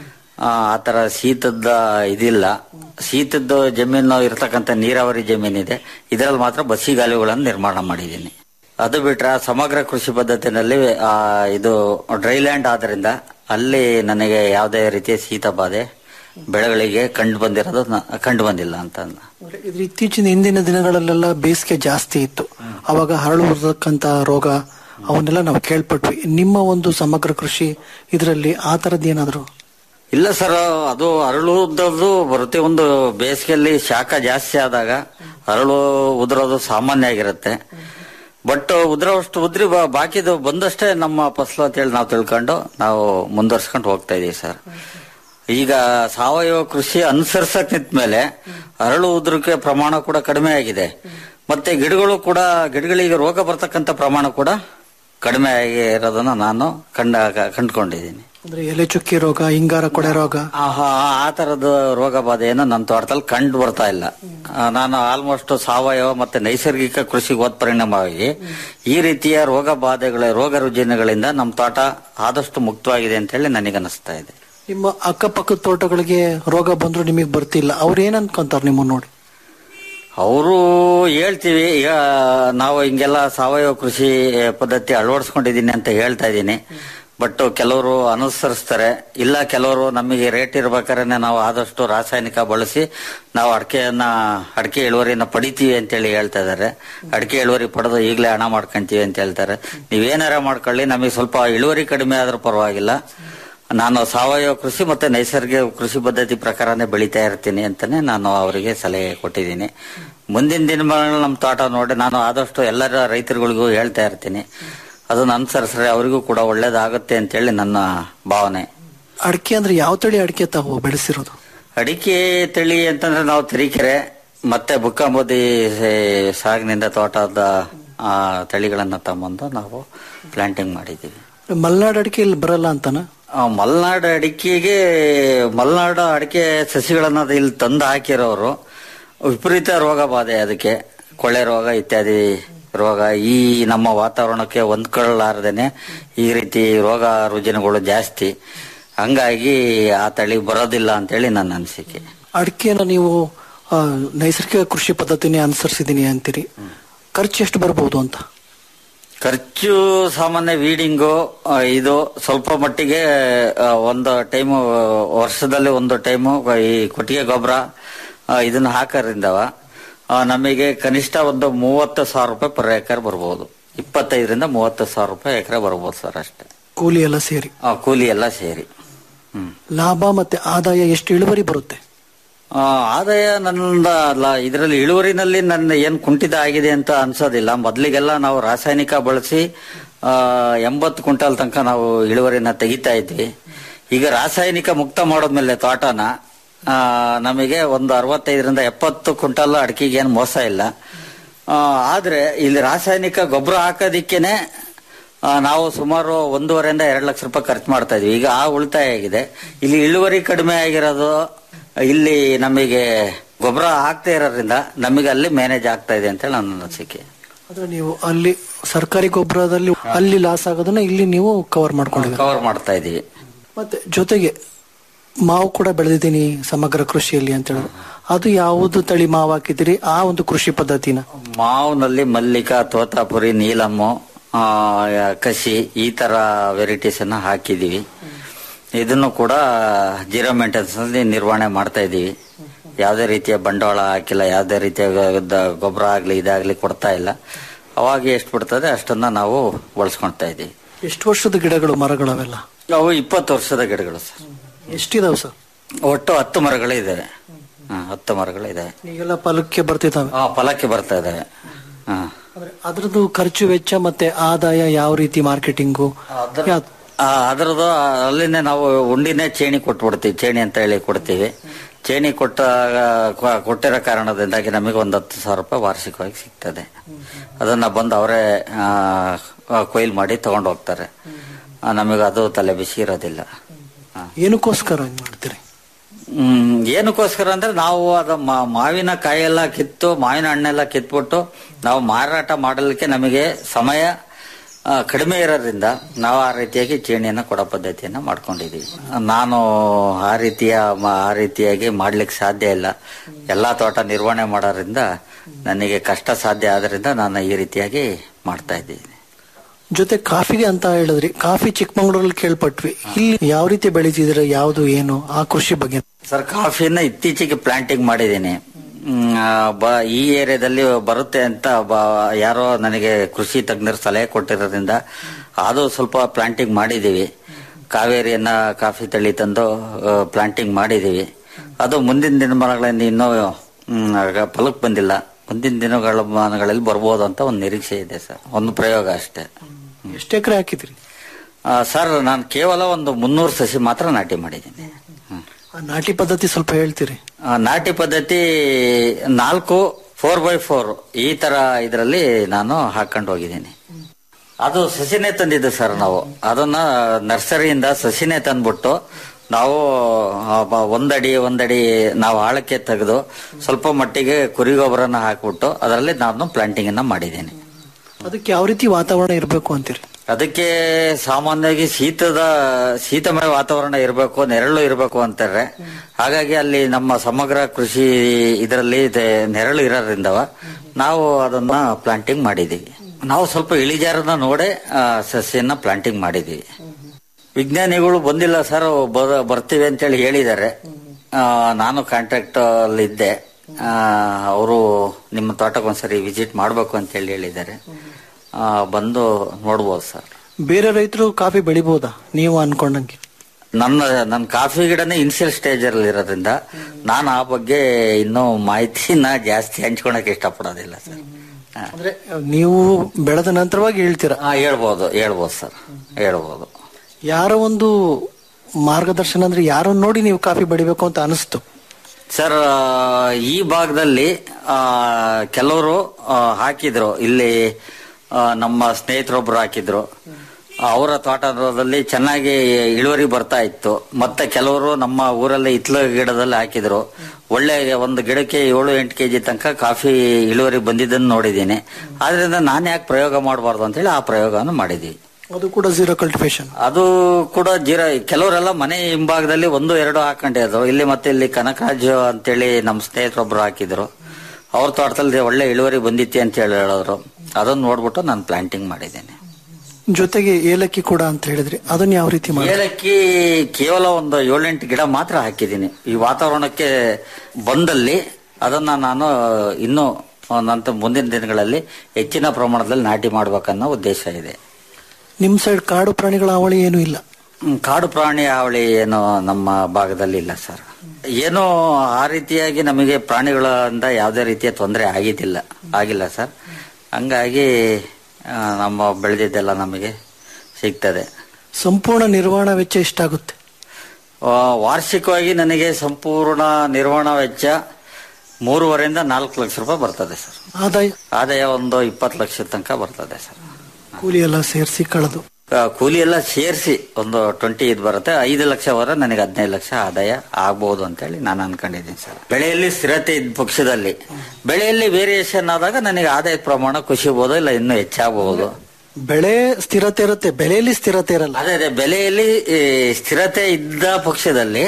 ಆ ಆ ತರ ಶೀತದ ಇದಿಲ್ಲ ಶೀತದ ಜಮೀನು ಇರತಕ್ಕಂತ ನೀರಾವರಿ ಜಮೀನಿದೆ ಇದರಲ್ಲಿ ಮಾತ್ರ ಬಸಿಗಾಲಿಗಳನ್ನು ನಿರ್ಮಾಣ ಮಾಡಿದ್ದೀನಿ ಅದು ಬಿಟ್ರೆ ಸಮಗ್ರ ಕೃಷಿ ಪದ್ಧತಿನಲ್ಲಿ ಆ, ಇದು ಡ್ರೈಲ್ಯಾಂಡ್ ಆದ್ರಿಂದ ಅಲ್ಲಿ ನನಗೆ ಯಾವುದೇ ರೀತಿಯ ಶೀತ ಬಾಧೆ ಬೆಳೆಗಳಿಗೆ ಕಂಡು ಬಂದಿರೋದು ನ- ಕಂಡು ಬಂದಿಲ್ಲ ಅಂತ ಇದ್ರ ಇತ್ತೀಚಿನ ಹಿಂದಿನ ದಿನಗಳಲ್ಲೆಲ್ಲ ಬೇಸಿಗೆ ಜಾಸ್ತಿ ಇತ್ತು ಅವಾಗ ಹರಳುವುದಕ್ಕಂತ ರೋಗ ಅವನ್ನೆಲ್ಲ ನಾವು ಕೇಳ್ಪಟ್ವಿ ನಿಮ್ಮ ಒಂದು ಸಮಗ್ರ ಕೃಷಿ ಇದರಲ್ಲಿ ಆ ತರದ್ ಏನಾದ್ರು ಇಲ್ಲ ಸರ್ ಅದು ಅರಳುವುದು ಬರುತ್ತೆ ಒಂದು ಬೇಸಿಗೆಯಲ್ಲಿ ಶಾಖ ಜಾಸ್ತಿ ಆದಾಗ ಅರಳು ಉದುರೋದು ಸಾಮಾನ್ಯ ಆಗಿರುತ್ತೆ ಬಟ್ ಉದುರೋಷ್ಟು ಉದ್ರಿ ಬಾ- ಬಾಕಿದು ಬಂದಷ್ಟೇ ನಮ್ಮ ಫಸಲು ಅಂತ ಹೇಳಿ ನಾವು ತಿಳ್ಕೊಂಡು ನಾವು ಮುಂದುವರ್ಸ್ಕೊಂಡು ಹೋಗ್ತಾ ಇದೀವಿ ಸರ್ ಈಗ ಸಾವಯವ ಕೃಷಿ ಅನುಸರಿಸಕ್ ನಿಂತ್ಮೇಲೆ ಅರಳು ಉದ್ರಕ್ಕೆ ಪ್ರಮಾಣ ಕೂಡ ಕಡಿಮೆ ಆಗಿದೆ ಮತ್ತೆ ಗಿಡಗಳು ಕೂಡ ಗಿಡಗಳಿಗೆ ರೋಗ ಬರ್ತಕ್ಕಂಥ ಪ್ರಮಾಣ ಕೂಡ ಕಡಿಮೆ ಆಗಿ ಇರೋದನ್ನ ನಾನು ಕಂಡ ಕಂಡುಕೊಂಡಿದ್ದೀನಿ ಅಂದ್ರೆ ಎಲೆ ಚುಕ್ಕಿ ರೋಗ ಹಿಂಗಾರ ಕೊಳೆ ರೋಗ ಆಹಾ, ಆ ತರದ ರೋಗ ಬಾಧೆಯನ್ನು ನನ್ನ ತೋಟದಲ್ಲಿ ಕಂಡು ಬರ್ತಾ ಇಲ್ಲ ಆ, ನಾನು ಆಲ್ಮೋಸ್ಟ್ ಸಾವಯವ ಮತ್ತೆ ನೈಸರ್ಗಿಕ ಕೃಷಿಗೆ ಹೋದ ಪರಿಣಾಮವಾಗಿ ಈ ರೀತಿಯ ರೋಗ ಬಾಧೆಗಳ ರೋಗ ರುಜಿನಗಳಿಂದ ನಮ್ಮ ತೋಟ ಆದಷ್ಟು ಮುಕ್ತವಾಗಿದೆ ಅಂತ ಹೇಳಿ ನನಗೆ ಅನಿಸ್ತಾ ಇದೆ ನಿಮ್ಮ ಅಕ್ಕಪಕ್ಕದ ತೋಟಗಳಿಗೆ ರೋಗ ಬಂದ್ರು ನಿಮಗೆ ಬರ್ತಿಲ್ಲ ಅವ್ರು ಏನ್ ಅನ್ಕೊಂತಾರೆ ನಿಮ್ಮ ನೋಡಿ ಅವರು ಹೇಳ್ತೀವಿ ಈಗ ನಾವು ಹಿಂಗೆಲ್ಲ ಸಾವಯವ ಕೃಷಿ ಪದ್ಧತಿ ಅಳವಡಿಸ್ಕೊಂಡಿದ್ದೀನಿ ಅಂತ ಹೇಳ್ತಾ ಇದ್ದೀನಿ ಬಟ್ ಕೆಲವರು ಅನುಸರಿಸ್ತಾರೆ ಇಲ್ಲ ಕೆಲವರು ನಮಗೆ ರೇಟ್ ಇರ್ಬೇಕಾದ್ರೆ ನಾವು ಆದಷ್ಟು ರಾಸಾಯನಿಕ ಬಳಸಿ ನಾವು ಅಡಿಕೆಯನ್ನ ಅಡಿಕೆ ಇಳುವರಿನ ಪಡಿತೀವಿ ಅಂತೇಳಿ ಹೇಳ್ತಾ ಇದಾರೆ ಅಡಿಕೆ ಇಳುವರಿ ಪಡೆದು ಈಗಲೇ ಹಣ ಮಾಡ್ಕೊಂತೀವಿ ಅಂತ ಹೇಳ್ತಾರೆ ನೀವೇನಾರ ಮಾಡ್ಕೊಳ್ಳಿ ನಮಗೆ ಸ್ವಲ್ಪ ಇಳುವರಿ ಕಡಿಮೆ ಆದ್ರೂ ಪರವಾಗಿಲ್ಲ ನಾನು ಸಾವಯವ ಕೃಷಿ ಮತ್ತೆ ನೈಸರ್ಗಿಕ ಕೃಷಿ ಪದ್ಧತಿ ಪ್ರಕಾರನೇ ಬೆಳಿತಾ ಇರ್ತೀನಿ ಅಂತಾನೆ ನಾನು ಅವರಿಗೆ ಸಲಹೆ ಕೊಟ್ಟಿದ್ದೀನಿ ಮುಂದಿನ ದಿನಗಳಲ್ಲಿ ನಮ್ಮ ತೋಟ ನೋಡಿ ನಾನು ಆದಷ್ಟು ಎಲ್ಲರ ರೈತರುಗಳಿಗೂ ಹೇಳ್ತಾ ಇರ್ತೀನಿ ಅದನ್ನ ಅನುಸರಿಸ್ರೆ ಅವರಿಗೂ ಕೂಡ ಒಳ್ಳೇದಾಗುತ್ತೆ ಅಂತೇಳಿ ನನ್ನ ಭಾವನೆ ಅಡಿಕೆ ಅಂದ್ರೆ ಯಾವ ತಳಿ ಅಡಿಕೆ ತಾವು ಬೆಳೆಸಿರೋದು ಅಡಿಕೆ ತಳಿ ಅಂತಂದ್ರೆ ನಾವು ತರೀಕೆರೆ ಮತ್ತೆ ಬುಕ್ಕಾಂಬುದಿ ಸಾಗಿನಿಂದ ತೋಟದ ಆ, ತಳಿಗಳನ್ನ ತಗೊಂಬಂದು ನಾವು ಪ್ಲಾಂಟಿಂಗ್ ಮಾಡಿದ್ದೀವಿ ಮಲ್ನಾಡ್ ಅಡಿಕೆ ಇಲ್ಲಿ ಬರಲ್ಲ ಅಂತನ ಆ, ಮಲೆನಾಡು ಅಡಿಕೆಗೆ ಮಲೆನಾಡು ಅಡಿಕೆ ಸಸಿಗಳನ್ನ ಅದು ಇಲ್ಲಿ ತಂದು ಹಾಕಿರೋರು ವಿಪರೀತ ರೋಗ ಬಾಧೆ ಅದಕ್ಕೆ ಕೊಳ್ಳೆ ರೋಗ ಇತ್ಯಾದಿ ರೋಗ ಈ ನಮ್ಮ ವಾತಾವರಣಕ್ಕೆ ಹೊಂದ್ಕೊಳ್ಳಾರ್ದೇನೆ ಈ ರೀತಿ ರೋಗ ರುಜಿನಗಳು ಜಾಸ್ತಿ ಹಂಗಾಗಿ ಆ ತಳಿ ಬರೋದಿಲ್ಲ ಅಂತೇಳಿ ನನ್ನ ಅನಿಸಿಕೆ ಅಡಿಕೆನ ನೀವು ಆ, ನೈಸರ್ಗಿಕ ಕೃಷಿ ಪದ್ಧತಿನೇ ಅನುಸರಿಸಿದೀನಿ ಅಂತೀರಿ ಖರ್ಚು ಎಷ್ಟು ಬರ್ಬೋದು ಅಂತ ಖರ್ಚು ಸಾಮಾನ್ಯ ವೀಡಿಂಗು ಆ, ಇದು ಸ್ವಲ್ಪ ಮಟ್ಟಿಗೆ ಆ, ಒಂದು ಟೈಮು ವರ್ಷದಲ್ಲಿ ಒಂದು ಟೈಮು ಈ ಕೊಟ್ಟಿಗೆ ಗೊಬ್ಬರ ಇದನ್ನ ಹಾಕೋದ್ರಿಂದವ ಆ, ನಮಗೆ ಕನಿಷ್ಠ ಒಂದು ಮೂವತ್ತು ಸಾವಿರ ರೂಪಾಯಿ ಪರ್ ಎಕರ್ ಬರ್ಬೋದು ಇಪ್ಪತ್ತೈದರಿಂದ ಮೂವತ್ತು ಸಾವಿರ ರೂಪಾಯಿ ಎಕರೆ ಬರ್ಬೋದು ಸರ್ ಅಷ್ಟೇ ಕೂಲಿ ಎಲ್ಲ ಸೇರಿ ಆ, ಕೂಲಿ ಎಲ್ಲ ಸೇರಿ ಹ್ಮ್ ಲಾಭ ಮತ್ತೆ ಆದಾಯ ಎಷ್ಟು ಇಳುವರಿ ಬರುತ್ತೆ ಆ, ಆದಾಯ ನನ್ನ ಅಲ್ಲ ಇದರಲ್ಲಿ ಇಳುವರಿನಲ್ಲಿ ನನ್ನ ಏನ್ ಕುಂಠಿತ ಆಗಿದೆ ಅಂತ ಅನ್ಸೋದಿಲ್ಲ ಮೊದಲಿಗೆಲ್ಲ ನಾವು ರಾಸಾಯನಿಕ ಬಳಸಿ ಆ, ಎಂಬತ್ತು ಕ್ವಿಂಟಲ್ ತನಕ ನಾವು ಇಳುವರಿನ ತೆಗಿತಾ ಇದ್ವಿ ಈಗ ರಾಸಾಯನಿಕ ಮುಕ್ತ ಮಾಡೋದ್ಮೇಲೆ ತೋಟನ ಆ, ನಮಗೆ ಒಂದು ಅರವತ್ತೈದರಿಂದ ಎಪ್ಪತ್ತು ಕ್ವಿಂಟಲ್ ಅಡಿಕೆಗೆ ಏನು ಮೋಸ ಇಲ್ಲ ಆ, ಆದ್ರೆ ಇಲ್ಲಿ ರಾಸಾಯನಿಕ ಗೊಬ್ಬರ ಹಾಕೋದಿಕ್ಕೇನೆ ಆ, ನಾವು ಸುಮಾರು ಒಂದೂವರೆಯಿಂದ ಎರಡು ಲಕ್ಷ ರೂಪಾಯಿ ಖರ್ಚು ಮಾಡ್ತಾ ಇದ್ವಿ ಈಗ ಆ ಉಳಿತಾಯ ಆಗಿದೆ ಇಲ್ಲಿ ಇಳುವರಿ ಕಡಿಮೆ ಆಗಿರೋದು ಇಲ್ಲಿ ನಮಗೆ ಗೊಬ್ಬರ ಹಾಕ್ತಾ ಇರೋದ್ರಿಂದ ನಮಗೆ ಅಲ್ಲಿ ಮ್ಯಾನೇಜ್ ಆಗ್ತಾ ಇದೆ ಅಂತ ನನ್ನ ಅನಿಸಿಕೆ ಅಂದ್ರೆ ನೀವು ಅಲ್ಲಿ ಸರ್ಕಾರಿ ಗೊಬ್ಬರದಲ್ಲಿ ಅಲ್ಲಿ ಲಾಸ್ ಆಗೋದನ್ನ ಇಲ್ಲಿ ನೀವು ಕವರ್ ಮಾಡ್ಕೊಂಡಿದ್ದೀರಿ ಕವರ್ ಮಾಡ್ತಾ ಇದೀವಿ ಮತ್ತೆ ಜೊತೆಗೆ ಮಾವು ಕೂಡ ಬೆಳೆದಿದ್ದೀನಿ ಸಮಗ್ರ ಕೃಷಿಯಲ್ಲಿ ಅಂತ ಹೇಳಿದ್ರು ಅದು ಯಾವುದು ತಳಿ ಮಾವು ಹಾಕಿದಿರಿ ಆ ಒಂದು ಕೃಷಿ ಪದ್ಧತಿನ ಮಾವಿನಲ್ಲಿ ಮಲ್ಲಿಕಾ ತೋತಾಪುರಿ ನೀಲಮ್ಮು ಆ, ಕಸಿ ಈ ತರ ವೆರೈಟೀಸ್ ಅನ್ನ ಹಾಕಿದೀವಿ ಇದನ್ನು ಕೂಡ ಜೀರೋ ಮೇಂಟೆನೆನ್ಸ್ ಅಲ್ಲಿ ನಿರ್ವಹಣೆ ಮಾಡ್ತಾ ಇದೀವಿ ಯಾವುದೇ ರೀತಿಯ ಬಂಡವಾಳ ಹಾಕಿಲ್ಲ ಯಾವುದೇ ರೀತಿಯ ಗ- ಗೊಬ್ಬರ ಆಗ್ಲಿ ಇದಾಗ್ಲಿ ಕೊಡ್ತಾ ಇಲ್ಲ ಅವಾಗ ಎಷ್ಟು ಬಿಡ್ತದೆ ಅಷ್ಟನ್ನ ನಾವು ಬಳಸ್ಕೊಳ್ತಾ ಇದೀವಿ ಎಷ್ಟು ವರ್ಷದ ಗಿಡಗಳು ಮರಗಳು ಅವೆಲ್ಲ ಅವು ಇಪ್ಪತ್ತು ವರ್ಷದ ಗಿಡಗಳು ಸರ್ ಎಷ್ಟಿದಾವೆ ಸರ್ ಒಟ್ಟು ಹತ್ತು ಮರಗಳು ಇದಾವೆ ಹ, ಹತ್ತು ಮರಗಳು ಇದಾವೆ ಈಗೆಲ್ಲ ಫಲಕ್ಕೆ ಬರ್ತಿದ್ದಾವೆ ಆ, ಫಲಕ್ಕೆ ಬರ್ತಾ ಇದಾವೆ ಹ. ಅಂದ್ರೆ ಅದ್ರದ್ದು ಖರ್ಚು ವೆಚ್ಚ ಮತ್ತೆ ಆದಾಯ ಯಾವ ರೀತಿ ಮಾರ್ಕೆಟಿಂಗು ಯಾವ್ದು? ಆ, ಅದರದ್ದು ಅಲ್ಲಿನೇ ನಾವು ಉಂಡಿನೇ ಚೇಣಿ ಕೊಟ್ಬಿಡ್ತೀವಿ ಚೇಣಿ ಅಂತ ಹೇಳಿ ಕೊಡ್ತೀವಿ ಚೇಣಿ ಕೊಟ್ಟ ಕೊ- ಕೊಟ್ಟಿರೋ ಕಾರಣದಿಂದಾಗಿ ನಮಗೆ ಒಂದು ಹತ್ತು ಸಾವಿರ ರೂಪಾಯಿ ವಾರ್ಷಿಕವಾಗಿ ಸಿಗ್ತದೆ ಅದನ್ನ ಬಂದು ಅವರೇ ಕೊಯ್ಲು ಮಾಡಿ ತಗೊಂಡು ಹೋಗ್ತಾರೆ ಆ, ನಮಗೆ ಅದು ತಲೆ ಬಿಸಿ ಇರೋದಿಲ್ಲ ಹ. ಏನಕ್ಕೋಸ್ಕರ ಹಿಂಗ್ ಮಾಡ್ತೀರಿ ಹ್ಮ್ ಏನಕ್ಕೋಸ್ಕರ ಅಂದ್ರೆ ನಾವು ಅದ ಮಾ- ಮಾವಿನ ಕಾಯೆಲ್ಲ ಕಿತ್ತು ಮಾವಿನ ಹಣ್ಣೆಲ್ಲ ಕಿತ್ಬಿಟ್ಟು ನಾವು ಮಾರಾಟ ಮಾಡಲಿಕ್ಕೆ ನಮಗೆ ಸಮಯ ಆ, ಕಡಿಮೆ ಇರೋದ್ರಿಂದ ನಾವು ಆ ರೀತಿಯಾಗಿ ಚೇಣಿಯನ್ನ ಕೊಡೋ ಪದ್ಧತಿಯನ್ನ ಮಾಡ್ಕೊಂಡಿದೀವಿ ನಾನು ಆ ರೀತಿಯ ಮ- ಆ ರೀತಿಯಾಗಿ ಮಾಡ್ಲಿಕ್ಕೆ ಸಾಧ್ಯ ಇಲ್ಲ ಎಲ್ಲಾ ತೋಟ ನಿರ್ವಹಣೆ ಮಾಡೋದ್ರಿಂದ ನನಗೆ ಕಷ್ಟ ಸಾಧ್ಯ ಆದ್ರಿಂದ ನಾನು ಈ ರೀತಿಯಾಗಿ ಮಾಡ್ತಾ ಇದ್ದೀನಿ ಜೊತೆ ಕಾಫಿಗೆ ಅಂತ ಹೇಳಿದ್ರಿ ಕಾಫಿ ಚಿಕ್ಕಮಂಗ್ಳೂರಲ್ಲಿ ಕೇಳ್ಪಟ್ವಿ ಇಲ್ಲಿ ಯಾವ ರೀತಿ ಬೆಳೀತಿದ್ರೆ ಯಾವುದು ಏನು ಆ ಕೃಷಿ ಬಗ್ಗೆ ಸರ್ ಕಾಫಿನ ಇತ್ತೀಚೆಗೆ ಪ್ಲಾಂಟಿಂಗ್ ಮಾಡಿದ್ದೀನಿ ಮ್, ಆ, ಬ- ಈ ಏರಿಯಾದಲ್ಲಿ ಬರುತ್ತೆ ಅಂತ ಬ- ಯಾರೋ ನನಗೆ ಕೃಷಿ ತಜ್ಞರು ಸಲಹೆ ಕೊಟ್ಟಿರೋದ್ರಿಂದ ಅದು ಸ್ವಲ್ಪ ಪ್ಲಾಂಟಿಂಗ್ ಮಾಡಿದೀವಿ ಕಾವೇರಿಯನ್ನ ಕಾಫಿ ತಳಿ ತಂದು ಪ್ಲಾಂಟಿಂಗ್ ಮಾಡಿದೀವಿ ಅದು ಮುಂದಿನ ದಿನಮಾನಗಳಲ್ಲಿ ಇನ್ನೂ ಮ್, ಆಗ ಫಲಕ್ ಬಂದಿಲ್ಲ ಮುಂದಿನ ದಿನಗಳ ಮಾನಗಳಲ್ಲಿ ಬರ್ಬೋದು ಅಂತ ಒಂದು ನಿರೀಕ್ಷೆ ಇದೆ ಸರ್ ಒಂದು ಪ್ರಯೋಗ ಅಷ್ಟೇ ಎಷ್ಟು ಎಕರೆ ಹಾಕಿದ್ರಿ ಆ, ಸರ್ ನಾನು ಕೇವಲ ಒಂದು ಮುನ್ನೂರು ಸಸಿ ಮಾತ್ರ ನಾಟಿ ಮಾಡಿದ್ದೀನಿ ಹ್ಮ್. ಆ ನಾಟಿ ಪದ್ಧತಿ ಸ್ವಲ್ಪ ಹೇಳ್ತೀರಿ ಆ, ನಾಟಿ ಪದ್ಧತಿ ನಾಲ್ಕು ಫೋರ್ ಬೈ ಫೋರ್ ಈ ತರ ಇದರಲ್ಲಿ ನಾನು ಹಾಕೊಂಡು ಹೋಗಿದ್ದೀನಿ ಅದು ಸಸಿನೇ ತಂದಿದ್ದು ಸರ್ ನಾವು ಅದನ್ನ ನರ್ಸರಿಯಿಂದ ಸಸಿನೇ ತಂದ್ಬಿಟ್ಟು ನಾವು ಆ, ಬ- ಒಂದಡಿ ಒಂದಡಿ ನಾವು ಆಳಕ್ಕೆ ತೆಗೆದು ಸ್ವಲ್ಪ ಮಟ್ಟಿಗೆ ಕುರಿ ಗೊಬ್ಬರನ ಹಾಕ್ಬಿಟ್ಟು ಅದರಲ್ಲಿ ನಾನು ಪ್ಲಾಂಟಿಂಗ್ ಅನ್ನ ಮಾಡಿದ್ದೀನಿ ಅದಕ್ಕೆ ಯಾವ ರೀತಿ ವಾತಾವರಣ ಇರಬೇಕು ಅಂತೀರಿ ಅದಕ್ಕೆ ಸಾಮಾನ್ಯವಾಗಿ ಶೀತದ ಶೀತಮಯ ವಾತಾವರಣ ಇರಬೇಕು ನೆರಳು ಇರಬೇಕು ಅಂತಾರೆ ಹಾಗಾಗಿ ಅಲ್ಲಿ ನಮ್ಮ ಸಮಗ್ರ ಕೃಷಿ ಇದರಲ್ಲಿ ಇದೆ- ನೆರಳು ಇರೋದ್ರಿಂದವ ನಾವು ಅದನ್ನ ಪ್ಲಾಂಟಿಂಗ್ ಮಾಡಿದೀವಿ ನಾವು ಸ್ವಲ್ಪ ಇಳಿಜಾರನ್ನ ನೋಡೇ ಆ, ಸಸ್ಯನ ಪ್ಲಾಂಟಿಂಗ್ ಮಾಡಿದೀವಿ ವಿಜ್ಞಾನಿಗಳು ಬಂದಿಲ್ಲ ಸರ್ ಬರ- ಬರ್ತೀವಿ ಅಂತೇಳಿ ಹೇಳಿದ್ದಾರೆ ಆ, ನಾನು ಕಾಂಟ್ಯಾಕ್ಟ್ ಅಲ್ಲಿ ಇದ್ದೆ ಅವರು ನಿಮ್ಮ ತೋಟಕ್ಕೆ ಒಂದ್ಸರಿ ವಿಸಿಟ್ ಮಾಡಬೇಕು ಅಂತ ಹೇಳಿ ಹೇಳಿದ್ದಾರೆ ಆ, ಬಂದು ನೋಡ್ಬೋದು ಸರ್ ಬೇರೆ ರೈತರು ಕಾಫಿ ಬೆಳಿಬೋದಾ ನೀವು ಅನ್ಕೊಂಡಂಗೆ ನನ್ನ ನನ್ನ ಕಾಫಿ ಗಿಡನೇ ಇನಿಷಿಯಲ್ ಸ್ಟೇಜ್ ಅಲ್ಲಿ ಇರೋದ್ರಿಂದ ನಾನು ಆ ಬಗ್ಗೆ ಇನ್ನೂ ಮಾಹಿತಿನ ಜಾಸ್ತಿ ಹಂಚ್ಕೊಳಕ್ ಇಷ್ಟಪಡೋದಿಲ್ಲ ಸರ್ ಹಾ. ಅಂದ್ರೆ ನೀವು ಬೆಳೆದ ನಂತರವಾಗಿ ಹೇಳ್ತೀರಾ ಹಾ ಹೇಳ್ಬೋದು ಹೇಳ್ಬೋದು ಸರ್ ಹೇಳ್ಬೋದು ಯಾರ ಒಂದು ಮಾರ್ಗದರ್ಶನ ಅಂದ್ರೆ ಯಾರನ್ನ ನೋಡಿ ನೀವು ಕಾಫಿ ಬೆಳಿಬೇಕು ಅಂತ ಅನಿಸ್ತು ಸರ್ ಆ, ಈ ಭಾಗದಲ್ಲಿ ಆ, ಕೆಲವರು ಆ, ಹಾಕಿದ್ರು ಇಲ್ಲಿ ಆ, ನಮ್ಮ ಸ್ನೇಹಿತರೊಬ್ರು ಹಾಕಿದ್ರು ಅವರ ತೋಟದಲ್ಲಿ ಚೆನ್ನಾಗಿ ಇಳುವರಿ ಬರ್ತಾ ಇತ್ತು ಮತ್ತೆ ಕೆಲವರು ನಮ್ಮ ಊರಲ್ಲಿ ಇತ್ಲ ಗಿಡದಲ್ಲಿ ಹಾಕಿದ್ರು ಒಳ್ಳೆ ಒಂದು ಗಿಡಕ್ಕೆ ಏಳು ಎಂಟು ಕೆಜಿ ತನಕ ಕಾಫಿ ಇಳುವರಿ ಬಂದಿದ್ದನ್ನು ನೋಡಿದ್ದೀನಿ ಆದ್ರಿಂದ ನಾನು ಯಾಕೆ ಪ್ರಯೋಗ ಮಾಡಬಾರ್ದು ಅಂತೇಳಿ ಆ ಪ್ರಯೋಗವನ್ನು ಮಾಡಿದ್ದೀವಿ ಅದು ಕೂಡ ಜೀರೋ ಕಲ್ಟಿವೇಶನ್ ಅದು ಕೂಡ ಜೀರ ಕೆಲವರೆಲ್ಲ ಮನೆ ಹಿಂಭಾಗದಲ್ಲಿ ಒಂದು ಎರಡು ಹಾಕೊಂಡಿದ್ರು ಇಲ್ಲಿ ಮತ್ತೆ ಇಲ್ಲಿ ಕನಕರಾಜು ಅಂತೇಳಿ ನಮ್ಮ ಸ್ನೇಹಿತರೊಬ್ರು ಹಾಕಿದ್ರು ಅವ್ರ ತೋಟದಲ್ಲಿ ಒಳ್ಳೆ ಇಳುವರಿ ಬಂದಿತ್ತೆ ಅಂತ ಹೇಳಿ ಹೇಳಿದ್ರು ಅದನ್ನ ನೋಡ್ಬಿಟ್ಟು ನಾನು ಪ್ಲಾಂಟಿಂಗ್ ಮಾಡಿದ್ದೇನೆ ಜೊತೆಗೆ ಏಲಕ್ಕಿ ಕೂಡ ಅಂತ ಹೇಳಿದ್ರಿ ಅದನ್ನ ಯಾವ ರೀತಿ ಮಾಡಿ ಏಲಕ್ಕಿ ಕೇವಲ ಒಂದು ಏಳೆಂಟು ಗಿಡ ಮಾತ್ರ ಹಾಕಿದ್ದೀನಿ ಈ ವಾತಾವರಣಕ್ಕೆ ಬಂದಲ್ಲಿ ಅದನ್ನ ನಾನು ಇನ್ನೂ ನಂತರ ಮುಂದಿನ ದಿನಗಳಲ್ಲಿ ಹೆಚ್ಚಿನ ಪ್ರಮಾಣದಲ್ಲಿ ನಾಟಿ ಮಾಡ್ಬೇಕನ್ನೋ ಉದ್ದೇಶ ಇದೆ ನಿಮ್ ಸೈಡ್ ಕಾಡು ಪ್ರಾಣಿಗಳ ಹಾವಳಿ ಏನು ಇಲ್ಲ ಹ್ಮ್, ಕಾಡು ಪ್ರಾಣಿ ಹಾವಳಿ ಏನು ನಮ್ಮ ಭಾಗದಲ್ಲಿ ಇಲ್ಲ ಸರ್ ಏನು ಆ ರೀತಿಯಾಗಿ ನಮಗೆ ಪ್ರಾಣಿಗಳಿಂದ ಯಾವುದೇ ರೀತಿಯ ತೊಂದರೆ ಆಗಿದ್ದಿಲ್ಲ ಆಗಿಲ್ಲ ಸರ್ ಹಂಗಾಗಿ ಆ, ನಮ್ಮ ಬೆಳೆದಿದ್ದೆಲ್ಲ ನಮಗೆ ಸಿಗ್ತದೆ ಸಂಪೂರ್ಣ ನಿರ್ವಹಣಾ ವೆಚ್ಚ ಎಷ್ಟಾಗುತ್ತೆ ಆ, ವಾರ್ಷಿಕವಾಗಿ ನನಗೆ ಸಂಪೂರ್ಣ ನಿರ್ವಹಣಾ ವೆಚ್ಚ ಮೂರುವರೆಯಿಂದ ನಾಲ್ಕು ಲಕ್ಷ ರೂಪಾಯಿ ಬರ್ತದೆ ಸರ್ ಆದಾಯ ಆದಾಯ ಒಂದು ಇಪ್ಪತ್ತು ಲಕ್ಷ ತನಕ ಬರ್ತದೆ ಸರ್ ಕೂಲಿ ಎಲ್ಲ ಸೇರಿಸಿ ಕಳೆದು ಆ, ಕೂಲಿ ಎಲ್ಲ ಸೇರಿಸಿ ಒಂದು ಟ್ವೆಂಟಿ ಇದು ಬರುತ್ತೆ ಐದು ಲಕ್ಷವರೆ ನನಗೆ ಹದಿನೈದು ಲಕ್ಷ ಆದಾಯ ಆಗ್ಬಹುದು ಅಂತ ಹೇಳಿ ನಾನು ಅನ್ಕೊಂಡಿದ್ದೀನಿ ಸರ್ ಬೆಳೆಯಲ್ಲಿ ಸ್ಥಿರತೆ ಇದ್ದ ಪಕ್ಷದಲ್ಲಿ ಬೆಳೆಯಲ್ಲಿ ವೇರಿಯೇಷನ್ ಆದಾಗ ನನಗೆ ಆದಾಯದ ಪ್ರಮಾಣ ಕುಸಿಬಹುದು ಇಲ್ಲ ಇನ್ನೂ ಹೆಚ್ಚಾಗಬಹುದು ಬೆಳೆ ಸ್ಥಿರತೆ ಇರುತ್ತೆ ಬೆಲೆಯಲ್ಲಿ ಸ್ಥಿರತೆ ಇರಲ್ಲ ಅದೇ ಅದೇ ಬೆಲೆಯಲ್ಲಿ ಈ, ಸ್ಥಿರತೆ ಇದ್ದ ಪಕ್ಷದಲ್ಲಿ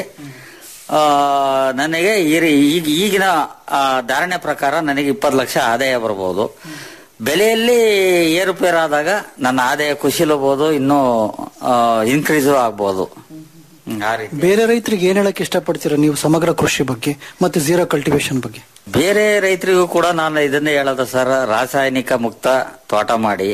ಆ, ನನಗೆ ಈ ರೀ- ಈಗ ಈಗಿನ ಆ, ಧಾರಣೆ ಪ್ರಕಾರ ನನಗೆ ಇಪ್ಪತ್ತು ಲಕ್ಷ ಆದಾಯ ಬರ್ಬೋದು ಬೆಲೆಯಲ್ಲಿ ಏರುಪೇರು ಆದಾಗ ನನ್ನ ಆದಾಯ ಕುಸಿಲಬಹುದು ಇನ್ನೂ ಇನ್ಕ್ರೀಸು ಆಗ್ಬೋದು ಹ್ಮ್, ಆ ರೀತಿ ಬೇರೆ ರೈತರಿಗೆ ಏನ್ ಹೇಳಕ್ ಇಷ್ಟಪಡ್ತೀರಾ ನೀವು ಸಮಗ್ರ ಕೃಷಿ ಬಗ್ಗೆ ಮತ್ತೆ ಜೀರೋ ಕಲ್ಟಿವೇಶನ್ ಬಗ್ಗೆ ಬೇರೆ ರೈತರಿಗೂ ಕೂಡ ನಾನು ಇದನ್ನೇ ಹೇಳೋದು ಸರ್ ರಾಸಾಯನಿಕ ಮುಕ್ತ ತೋಟ ಮಾಡಿ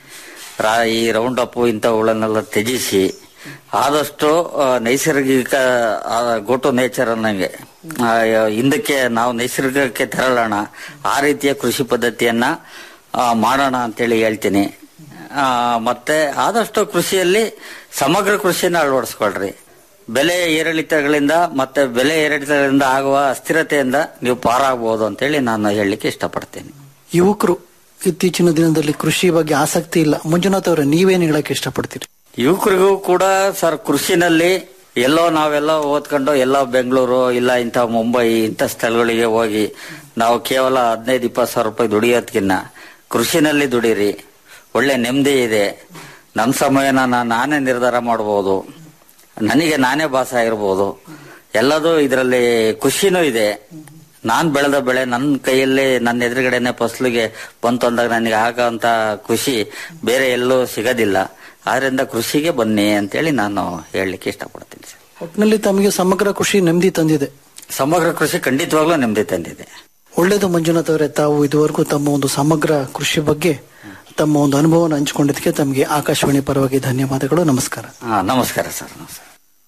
ರಾ- ಈ ರೌಂಡ್ ಅಪ್ ಇಂಥವುಗಳನ್ನೆಲ್ಲ ತ್ಯಜಿಸಿ ಆದಷ್ಟು ಆ, ನೈಸರ್ಗಿಕ ಗೋ ಟು ನೇಚರ್ ಅನ್ನಂಗೆ ಆ, ಹಿಂದಕ್ಕೆ ನಾವು ನೈಸರ್ಗಿಕಕ್ಕೆ ತೆರಳೋಣ ಆ ರೀತಿಯ ಕೃಷಿ ಪದ್ಧತಿಯನ್ನ ಆ, ಮಾಡೋಣ ಅಂತೇಳಿ ಹೇಳ್ತೀನಿ ಆ, ಮತ್ತೆ ಆದಷ್ಟು ಕೃಷಿಯಲ್ಲಿ ಸಮಗ್ರ ಕೃಷಿನ ಅಳವಡಿಸ್ಕೊಳ್ರಿ ಬೆಲೆ ಏರಿಳಿತಗಳಿಂದ ಮತ್ತೆ ಬೆಲೆ ಏರಿಳಿತಗಳಿಂದ ಆಗುವ ಅಸ್ಥಿರತೆಯಿಂದ ನೀವು ಪಾರಾಗಬಹುದು ಅಂತೇಳಿ ನಾನು ಹೇಳಲಿಕ್ಕೆ ಇಷ್ಟಪಡ್ತೇನೆ ಯುವಕರು ಇತ್ತೀಚಿನ ದಿನದಲ್ಲಿ ಕೃಷಿ ಬಗ್ಗೆ ಆಸಕ್ತಿ ಇಲ್ಲ ಮಂಜುನಾಥ್ ಅವರೇ ನೀವೇನ್ ಹೇಳಕ್ ಇಷ್ಟಪಡ್ತೀರಿ ಯುವಕರಿಗೂ ಕೂಡ ಸರ್ ಕೃಷಿನಲ್ಲಿ ಎಲ್ಲೋ ನಾವೆಲ್ಲ ಓದ್ಕೊಂಡು ಎಲ್ಲೋ ಬೆಂಗಳೂರು ಇಲ್ಲ ಇಂಥ ಮುಂಬೈ ಇಂಥ ಸ್ಥಳಗಳಿಗೆ ಹೋಗಿ ನಾವು ಕೇವಲ ಹದಿನೈದು ಇಪ್ಪತ್ತು ಸಾವಿರ ರೂಪಾಯಿ ದುಡಿಯೋದ್ಕಿನ್ನ ಕೃಷಿನಲ್ಲಿ ದುಡೀರಿ ಒಳ್ಳೆ ನೆಮ್ಮದಿ ಇದೆ ನನ್ನ ಸಮಯನ ನಾನು ನಾನೇ ನಿರ್ಧಾರ ಮಾಡಬಹುದು ನನಗೆ ನಾನೇ ಬಾಸ ಆಗಿರ್ಬೋದು ಎಲ್ಲದೂ ಇದರಲ್ಲಿ ಖುಷಿನೂ ಇದೆ ನಾನ್ ಬೆಳೆದ ಬೆಳೆ ನನ್ನ ಕೈಯಲ್ಲಿ ನನ್ನ ಎದುರುಗಡೆನೆ ಫಸಲಿಗೆ ಬಂತು ಅಂದಾಗ ನನಗೆ ಆಗಂತ ಖುಷಿ ಬೇರೆ ಎಲ್ಲೂ ಸಿಗೋದಿಲ್ಲ ಆದ್ರಿಂದ ಕೃಷಿಗೆ ಬನ್ನಿ ಅಂತೇಳಿ ನಾನು ಹೇಳಲಿಕ್ಕೆ ಇಷ್ಟಪಡ್ತೀನಿ ಸರ್ ಒಟ್ಟಿನಲ್ಲಿ ತಮಗೆ ಸಮಗ್ರ ಕೃಷಿ ನೆಮ್ಮದಿ ತಂದಿದೆ ಸಮಗ್ರ ಕೃಷಿ ಖಂಡಿತವಾಗ್ಲೂ ನೆಮ್ಮದಿ ತಂದಿದೆ ಒಳ್ಳೇದು ಮಂಜುನಾಥ್ ಅವರೇ ತಾವು ಇದುವರೆಗೂ ತಮ್ಮ ಒಂದು ಸಮಗ್ರ ಕೃಷಿ ಬಗ್ಗೆ ತಮ್ಮ ಒಂದು ಅನುಭವನ ಹಂಚಿಕೊಂಡಿದ್ದಕ್ಕೆ ತಮಗೆ ಆಕಾಶವಾಣಿ ಪರವಾಗಿ ಧನ್ಯವಾದಗಳು ನಮಸ್ಕಾರ ಹಾ ನಮಸ್ಕಾರ ಸರ್ ನಮಸ್ಕಾರ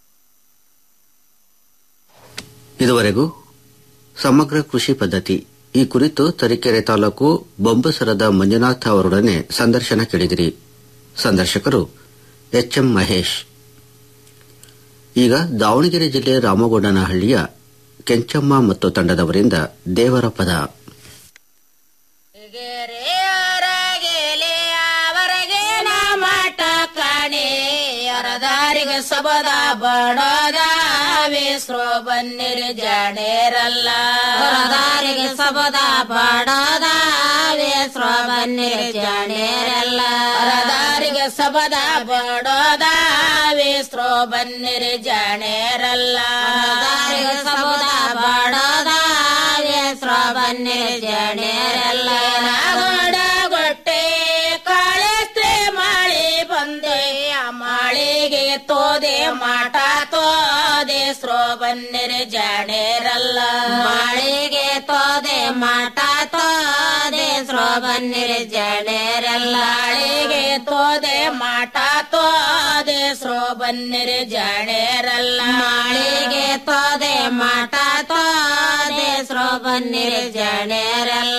ಇದುವರೆಗೂ ಸಮಗ್ರ ಕೃಷಿ ಪದ್ಧತಿ ಈ ಕುರಿತು ತರೀಕೆರೆ ತಾಲೂಕು ಬೊಂಬಸರದ ಮಂಜುನಾಥ್ ಅವರೊಡನೆ ಸಂದರ್ಶನ ಕೇಳಿದಿರಿ ಸಂದರ್ಶಕರು ಎಚ್ಎಂ ಮಹೇಶ್ ಈಗ ದಾವಣಗೆರೆ ಜಿಲ್ಲೆ ರಾಮಗೊಂಡನಹಳ್ಳಿಯ ಕೆಂಚಮ್ಮ ಮತ್ತು ತಂಡದವರಿಂದ ದೇವರ ಪದ ಮಠ ಕಾಣೆ ಅರದಾರಿಗೆ ಸಬದ ಬಡದ ವೇಸ್ರೋ ಬನ್ನಿರಿ ಜಾಣೇರಲ್ಲ ಅರದಾರಿಗೆ ಸಬದ ಬಡದ ವೇಸ್ರೋ ಬನ್ನಿರಿ ಜಾಣೇರಲ್ಲ ಅರದಾರಿಗೆ ಸಬದ ಬಡದ ವೇಸ್ರೋ ಬನ್ನಿರಿ ಜಾಣೇರಲ್ಲ ಅರದಾರಿಗೆ ಸಬದ ಬಡದ ವೇಸ್ರೋ ಬನ್ನಿರಿ ಜಾಣೇರಲ್ಲ ನಾಗೋಡ ಗೊಟ್ಟೆ ಕಾಳೇಸ್ತ್ರೆ ಮಾಳಿ ಬಂದೆ ಆ ಮಾಳಿಗೆ ತೋದೆ ಮಾಟ ತೋದೆ ಸ್ರೋ ಬನ್ನಿರಿ ಜಾಣೇರಲ್ಲ ಮಾಳಿಗೆ ತೋದೆ ಮಾಟ ತೋದೆ ಸ್ರೋ ಬನ್ನಿರಿ ಜಾಣೇರಲ್ಲ ಮಾಳಿಗೆ ತೋದೆ ಮಾಟ ತೋದೆ ಸ್ರೋ ಬನ್ನಿರಿ ಜಾಣೇರಲ್ಲ ಮಾಳಿಗೆ ತೋದೆ ಮಾಟ ತೋದೆ ಸ್ರೋ ಬನ್ನಿರಿ ಜಾಣೇರಲ್ಲ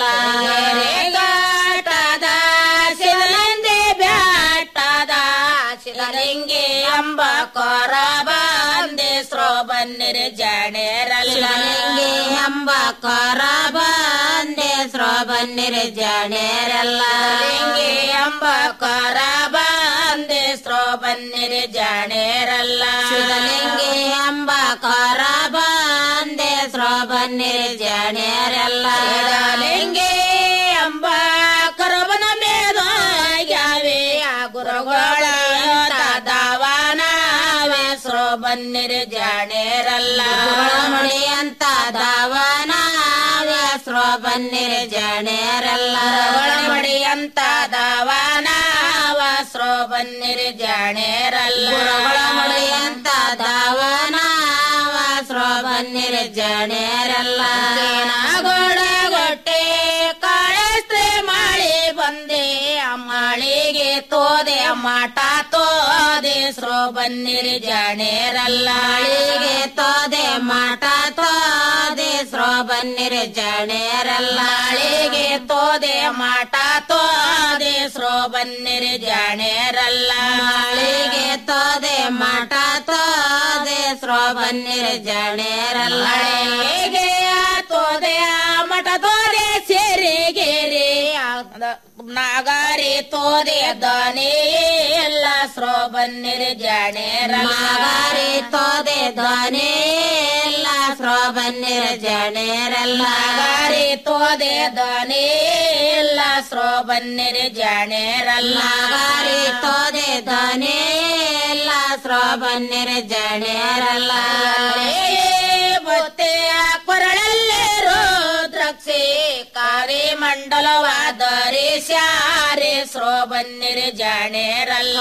ಗಾಟದ ಶಿವನಂದಿ ಬ್ಯಾಟದ ಶಿವಲಿಂಗಿ ಅಂಬ ಕೊರ ಬಂದೆ ಸ್ರೋ ಬನ್ನಿರಿ ಜಾಣೇರಲ್ಲ ಶಿವಲಿಂಗಿ ಅಂಬ ಕೊರ ಬಂದೆ ಸ್ರೋ ಬನ್ನಿರಿ ಜಾಣೇರಲ್ಲ ಲಿಂಗಿ ಅಂಬ ಕೊರ ಬಂದೆ ಸ್ರೋ ಬನ್ನಿರಿ ಜಾಣೇರಲ್ಲ ಶಿವಲಿಂಗಿ ಅಂಬ ಕೊರ ಬಂದೆ ಸ್ರೋ ಬನ್ನಿರಿ ಜಾಣೇರಲ್ಲ ಶಿವಲಿಂಗಿ ಅಂಬ ಕರಬನ ಮೇದ ಯಾವೆ ಆ ಗುರುಗಳ ದಾವನವೇ ಸ್ರೋ ಬನ್ನಿರಿ ಜಾಣೇರಲ್ಲ ಮಣಿ ಅಂತ ದಾವನವೇ ಸ್ರೋ ಬನ್ನಿರಿ ಜಾಣೇರಲ್ಲ ಮಣಿ ಅಂತ ದಾವನವ ಸ್ರೋ ಬನ್ನಿರಿ ಜಾಣೇರಲ್ಲ ಮಣಿ ಅಂತ ದಾವನವ ಸ್ರೋ ಬನ್ನಿರಿ ಜಾಣೇರಲ್ಲ ಗೋಡ ಗೊಟ್ಟೆ ಕಾಳಸ್ತ್ರೆ ಮಾಳಿ ಬಂದೆ ಆ ಮಾಳಿಗೆ ತೋದೆ ಮಾಟ ತೋದೆ ಸ್ರೋ ಬನ್ನಿರಿ ಜಾಣೇರಲ್ಲ ಮಾಳಿಗೆ ತೋದೆ ಮಾಟ ತೋದೆ ಸ್ರೋ ಬನ್ನಿರಿ ಜಾಣೇರಲ್ಲ ಮಾಳಿಗೆ ತೋದೆ ಮಾಟ ತೋದೆ ಸ್ರೋ ಬನ್ನಿರಿ ಜಾಣೇರಲ್ಲ ಮಾಳಿಗೆ ತೋದೆ ಮಾಟ ತೋದೆ ಸ್ರೋ ಬನ್ನಿರಿ ಜಾಣೇರಲ್ಲ ಮಾಳಿಗೆ ತೋದೆ ಮಠ ತೋರೆ ಸೇರಿಗೇರಿ ನಾಗಾರಿ ತೋದೆ ದನಿ ಎಲ್ಲ ಸ್ರೋ ಬನ್ನಿರಿ ಜಾಣೇರಲ್ಲ ನಾಗಾರಿ ತೋದೆ ದನಿ ಎಲ್ಲ ಸ್ರೋ ಬನ್ನಿರಿ ಜಾಣೇರಲ್ಲ ನಾಗಾರಿ ತೋದೆ ದನಿ ಎಲ್ಲ ಸ್ರೋ ಬನ್ನಿರಿ ಜಾಣೇರಲ್ಲ ನಾಗಾರಿ ತೋದೆ ದನಿ ಎಲ್ಲ ಸ್ರೋ ಬನ್ನಿರಿ ಜಾಣೇರಲ್ಲ ಬೊತ್ತೆ ಕೊರಳಲ್ಲೇ ರುದ್ರಕ್ಷಿ ಕಾರಿ ಮಂಡಲವಾದರೆ ಸ್ಯಾರೆ ಸ್ರೋ ಬನ್ನಿರಿ ಜಾಣೇರಲ್ಲ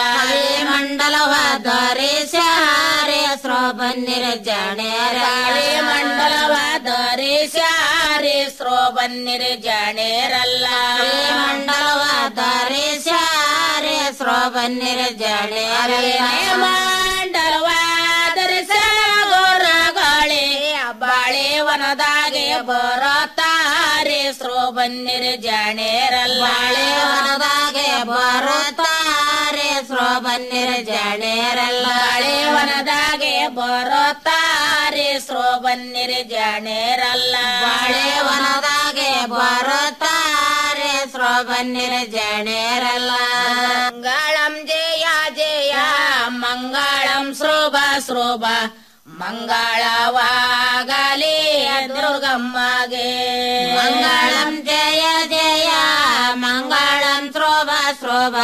ಮಂಡಲವಾದರೆ ಸ್ಯಾರೆ ಸ್ರೋ ಬನ್ನಿರಿ ಜಾಣೇರಲ್ಲ ಮಂಡಲವಾದರೆ ಸ್ಯಾರೆ ಸ್ರೋ ಬನ್ನಿರಿ ಜಾಣೇರಲ್ಲ ಮಂಡಲವಾದರೆ ಸ್ಯಾರೆ ಸ್ರೋ ಬನ್ನಿರಿ ಜಾಣೇರಲ್ಲ ಮಂಡಲವಾದರೆ ಗೋರಗಾಳೆ ಬಾಳೆ ವನದಾಗೆ ಬರತಾರೆ ಸ್ರೋ ಬನ್ನಿರಿ ಜಾಣೇರಲ್ಲ ಬಾಳೆ ವನದಾಗೆ ಬರುತ್ತಾರೆ ಸ್ರೋ ಬನ್ನಿರಿ ಜಾಣೇರಲ್ಲ ಬಾಳೆ ವನದಾಗೆ ಬರುತ್ತಾರೆ ಸ್ರೋ ಬನ್ನಿರಿ ಜಾಣೇರಲ್ಲ ಬಾಳೆ ವನದಾಗೆ ಬರುತ್ತಾರೆ ಸ್ರೋ ಬನ್ನಿರಿ ಜಾಣೇರಲ್ಲ ಮಂಗಳಂ ಜಯ ಜಯ ಮಂಗಳಂ ಶ್ರೋಭ ಶ್ರೋಭ ಮಂಗಳವಾಗಲಿ ದುರ್ಗಮ್ಮಗೆ ಮಂಗಳಂ ಜಯ ಜಯ ಮಂಗಳಂ ಶ್ರೋಭ ಶ್ರೋಭ